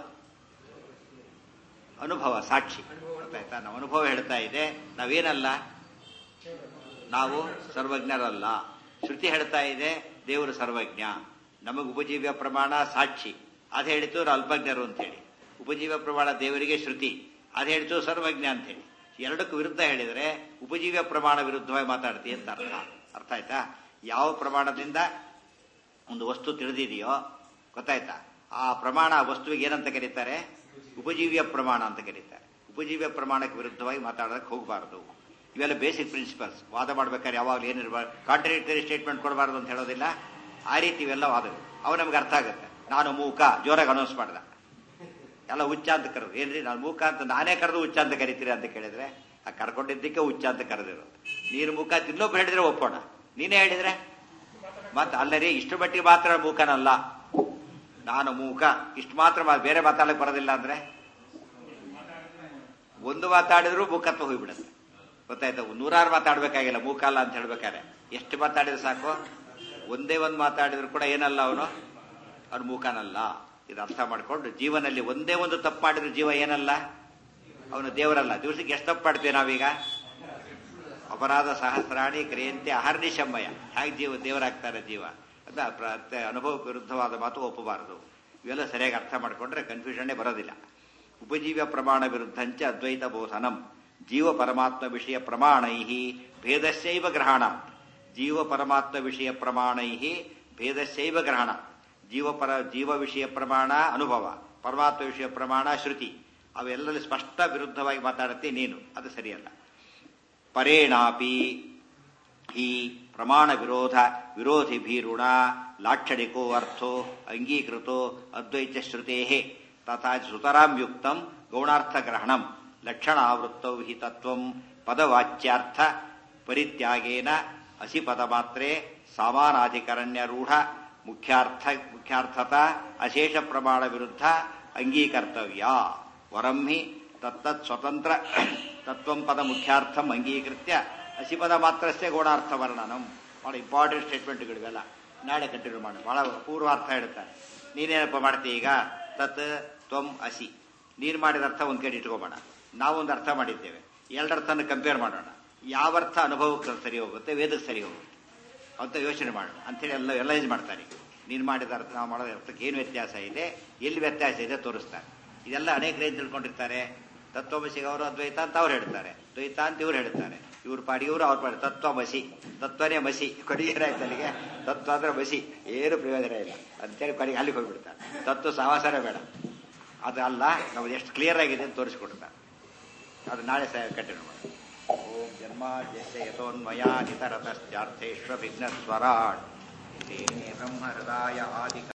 ಅನುಭವ ಸಾಕ್ಷಿ ಗೊತ್ತಾಯ್ತಾ ನಾವು ಅನುಭವ ಹೇಳ್ತಾ ಇದೆ ನಾವೇನಲ್ಲ ನಾವು ಸರ್ವಜ್ಞರಲ್ಲ ಶ್ರುತಿ ಹೇಳ್ತಾ ಇದೆ ದೇವರು ಸರ್ವಜ್ಞ ನಮಗೆ ಉಪಜೀವ್ಯ ಪ್ರಮಾಣ ಸಾಕ್ಷಿ ಅದು ಹೇಳಿತು ಅವ್ರು ಅಲ್ಪಜ್ಞರು ಅಂತ ಹೇಳಿ ಉಪಜೀವ್ಯ ಪ್ರಮಾಣ ದೇವರಿಗೆ ಶ್ರುತಿ ಅದು ಹೇಳಿತು ಸರ್ವಜ್ಞ ಅಂತ ಹೇಳಿ ಎರಡಕ್ಕೂ ವಿರುದ್ಧ ಹೇಳಿದರೆ ಉಪಜೀವ್ಯ ಪ್ರಮಾಣ ವಿರುದ್ಧವಾಗಿ ಮಾತಾಡ್ತಿ ಅಂತ ಅರ್ಥ ಅರ್ಥ ಆಯ್ತಾ ಯಾವ ಪ್ರಮಾಣದಿಂದ ಒಂದು ವಸ್ತು ತಿಳಿದಿದೆಯೋ ಗೊತ್ತಾಯ್ತಾ ಆ ಪ್ರಮಾಣ ಆ ವಸ್ತುವಿಗೆ ಏನಂತ ಕರೀತಾರೆ ಉಪಜೀವ್ಯ ಪ್ರಮಾಣ ಅಂತ ಕರೀತಾರೆ ಉಪಜೀವ್ಯ ಪ್ರಮಾಣಕ್ಕೆ ವಿರುದ್ಧವಾಗಿ ಮಾತಾಡೋದಕ್ಕೆ ಹೋಗಬಾರದು ಇವೆಲ್ಲ ಬೇಸಿಕ್ ಪ್ರಿನ್ಸಿಪಲ್ಸ್ ವಾದ ಮಾಡ್ಬೇಕಾದ್ರೆ ಯಾವಾಗಲೂ ಏನಿರಬಾರ್ದು ಕಾಂಟ್ರಡಿಕ್ಟರಿ ಸ್ಟೇಟ್ಮೆಂಟ್ ಕೊಡಬಾರ್ದು ಅಂತ ಹೇಳೋದಿಲ್ಲ ಆ ರೀತಿ ಇವೆಲ್ಲ ವಾದಗಳು ಅವು ನಮ್ಗೆ ಅರ್ಥ ಆಗುತ್ತೆ ನಾನು ಮೂಕ ಜೋರಾಗಿ ಅನೌನ್ಸ್ ಮಾಡ್ದ ಎಲ್ಲ ಹುಚ್ಚ ಅಂತ ಕರೆದು ಏನ್ರಿ ನಾನು ಮೂಕ ಅಂತ ನಾನೇ ಕರೆದು ಹುಚ್ಚ ಅಂತ ಕರಿತೀರಿ ಅಂತ ಕೇಳಿದ್ರೆ ಆ ಕರ್ಕೊಂಡಿದ್ದಕ್ಕೆ ಹುಚ್ಚ ಅಂತ ಕರೆದಿರೋದು ನೀನು ಮೂಕ ಅಂತ ಇನ್ನೊಬ್ರು ಹೇಳಿದ್ರೆ ಒಪ್ಪೋಣ ನೀನೇ ಹೇಳಿದ್ರೆ ಮತ್ತೆ ಅಲ್ಲರಿ ಇಷ್ಟು ಮಟ್ಟಿಗೆ ಮಾತ್ರ ಮೂಕನಲ್ಲ ನಾನು ಮೂಕ ಇಷ್ಟು ಮಾತ್ರ ಮಾ- ಬೇರೆ ಮಾತಾಡಕ್ ಬರೋದಿಲ್ಲ ಅಂದ್ರೆ ಒಂದು ಮಾತಾಡಿದ್ರು ಮೂಕತ್ವ ಹೋಗ್ಬಿಡುತ್ತೆ ಗೊತ್ತಾಯ್ತಾ ನೂರಾರು ಮಾತಾಡ್ಬೇಕಾಗಿಲ್ಲ ಮೂಕಲ್ಲ ಅಂತ ಹೇಳ್ಬೇಕಾದ್ರೆ ಎಷ್ಟು ಮಾತಾಡಿದ್ರೆ ಸಾಕು ಒಂದೇ ಒಂದು ಮಾತಾಡಿದ್ರು ಕೂಡ ಏನಲ್ಲ ಅವನು ಅವನು ಮೂಕನಲ್ಲ ಇದು ಅರ್ಥ ಮಾಡ್ಕೊಂಡು ಜೀವನಲ್ಲಿ ಒಂದೇ ಒಂದು ತಪ್ಪು ಮಾಡಿದ್ರು ಜೀವ ಏನಲ್ಲ ಅವನು ದೇವರಲ್ಲ ದಿವಸಕ್ಕೆ ಎಷ್ಟು ತಪ್ಪು ಮಾಡ್ತೇವೆ ನಾವೀಗ ಅಪರಾಧ ಸಹಸ್ರಾಣಿ ಕ್ರಿಯಂತೆ ಅಹರ್ನಿಶಮ್ಮಯ ಹೇಗೆ ಜೀವ ದೇವರಾಗ್ತಾರೆ ಜೀವ ಅಂತ ಪ್ರ- ಅನುಭವ ವಿರುದ್ಧವಾದ ಮಾತು ಒಪ್ಪಬಾರದು ಇವೆಲ್ಲ ಸರಿಯಾಗಿ ಅರ್ಥ ಮಾಡಿಕೊಂಡ್ರೆ ಕನ್ಫ್ಯೂಷನ್ನೇ ಬರೋದಿಲ್ಲ ಉಪಜೀವ್ಯ ಪ್ರಮಾಣ ವಿರುದ್ಧಂಚ ಅದ್ವೈತ ಬೋಧನಂ ಜೀವ ಪರಮಾತ್ಮ ವಿಷಯ ಪ್ರಮಾಣೈ ಭೇದಸ್ಯೈವ ಗ್ರಹಣ ಜೀವ ಪರಮಾತ್ಮ ವಿಷಯ ಪ್ರಮಾಣೈ ಭೇದಸ್ಯೈವ ಗ್ರಹಣ ಜೀವ ಪರ ಜೀವ ವಿಷಯ ಪ್ರಮಾಣ ಅನುಭವ ಪರಮಾತ್ಮ ವಿಷಯ ಪ್ರಮಾಣ ಶ್ರುತಿ ಅವೆಲ್ಲಲ್ಲಿ ಸ್ಪಷ್ಟ ವಿರುದ್ಧವಾಗಿ ಮಾತಾಡುತ್ತೆ ನೀನು ಅದು ಸರಿಯಲ್ಲ ಪರೇಣಾಪಿ ಈ ಪ್ರಮಾಣ ವಿರೋಧ ವಿರೋಧಿ ಭೀರುಣ ಲಾಕ್ಷಣಿಕೋ ಅರ್ಥೋ ಅಂಗೀಕೃತೋ ಅದ್ವೈತ ಶ್ರುತೇ ತಥಾ ಸುತರಾಂ ಯುಕ್ತಂ ಗೌಣಾರ್ಥಗ್ರಹಣಂ ಲಕ್ಷಣಾವೃತ್ತೌ ಹಿ ತತ್ವಂ ಪದವಾಚ್ಯಾರ್ಥ ಪರಿತ್ಯಾಗೇನ ಅಸಿಪದ ಮಾತ್ರೆ ಸಾಮಾನಾಧಿಕರಣ್ಯ ರೂಢ ಮುಖ್ಯಾರ್ಥ ಮುಖ್ಯಾರ್ಥತ ಅಶೇಷ ಪ್ರಮಾಣ ವಿರುದ್ಧ ಅಂಗೀಕರ್ತವ್ಯ ವರಂ ಹಿ ತತ್ತತ್ ಸ್ವತಂತ್ರ ತತ್ವಂ ಪದ ಮುಖ್ಯಾರ್ಥಂ ಅಂಗೀಕೃತ್ಯ ಅಸಿಪದ ಮಾತ್ರಸ್ಯ ಗೌಣಾರ್ಥ ವರ್ಣನಂ ಬಹಳ ಇಂಪಾರ್ಟೆಂಟ್ ಸ್ಟೇಟ್ಮೆಂಟ್ಗಳಿವೆಲ್ಲ ನಾಳೆ ಕಂಟಿನ್ಯೂ ಮಾಡಿ ಬಹಳ ಪೂರ್ವಾರ್ಥ ಹೇಳ್ತಾರೆ ನೀನೇನಪ್ಪ ಮಾಡ್ತೀಯ ಈಗ ತತ್ ತ್ವಂ ಅಸಿ ನೀನು ಮಾಡಿದ ಅರ್ಥ ಒಂದು ಕಡೆ ಇಟ್ಕೋಬೋಣ ನಾವೊಂದು ಅರ್ಥ ಮಾಡಿದ್ದೇವೆ ಎರಡರ್ಥನ ಕಂಪೇರ್ ಮಾಡೋಣ ಯಾವ ಅರ್ಥ ಅನುಭವಕ್ಕೆ ಸರಿ ಹೋಗುತ್ತೆ ವೇದಕ್ಕೆ ಸರಿ ಹೋಗುತ್ತೆ ಅಂತ ಯೋಚನೆ ಮಾಡೋಣ ಅಂತೇಳಿ ಎಲ್ಲ ಎಲ್ಲೈಸ್ ಮಾಡ್ತಾರೆ ನೀನು ಮಾಡಿದ ಅರ್ಥ ನಾವು ಮಾಡೋದ ಅರ್ಥಕ್ಕೆ ಏನು ವ್ಯತ್ಯಾಸ ಇದೆ ಎಲ್ಲಿ ವ್ಯತ್ಯಾಸ ಇದೆ ತೋರಿಸ್ತಾರೆ ಇದೆಲ್ಲ ಅನೇಕ ಏನು ತಿಳ್ಕೊಂಡಿರ್ತಾರೆ ತತ್ವಮಸಿಗೆ ಅವರು ಅದ್ವೈತ ಅಂತ ಅವ್ರು ಹೇಳ್ತಾರೆ ದ್ವೈತ ಅಂತ ಇವ್ರು ಹೇಳ್ತಾರೆ ಇವ್ರ ಪಾಡಿ ಇವರು ಅವ್ರ ಪಾಡಿ ತತ್ವಮಸಿ ತತ್ವನೇ ಮಸಿ ಕೊಡಿ ಏನಾಯ್ತು ಅಲ್ಲಿಗೆ ತತ್ವ ಅಂದ್ರೆ ಮಸಿ ಏನು ಪ್ರಯೋಜನ ಇಲ್ಲ ಅಂತೇಳಿ ಕೊನೆಗೆ ಅಲ್ಲಿಗೆ ಹೋಗ್ಬಿಡ್ತಾರೆ ತತ್ವ ಸಹವಾಸನೇ ಬೇಡ ಅದು ಅಲ್ಲ ನಮ್ದು ಎಷ್ಟು ಕ್ಲಿಯರ್ ಆಗಿದೆ ಅಂತ ತೋರಿಸ್ಕೊಡ್ತಾರೆ ಅದು ನಾಳೆ ಸಹ ಕಂಟಿನ್ಯೂ ಮಾಡಿ ಓಂ ಜನ್ಮಾದ್ಯಸ್ಯ ಯಥೋನ್ಮಯಾನಿತರತಶ್ಚಾರ್ಥೇಶ್ವ ವಿಘ್ನಸ್ವರಾಟ್ ಬ್ರಹ್ಮ ಹೃದಯ ಆದಿ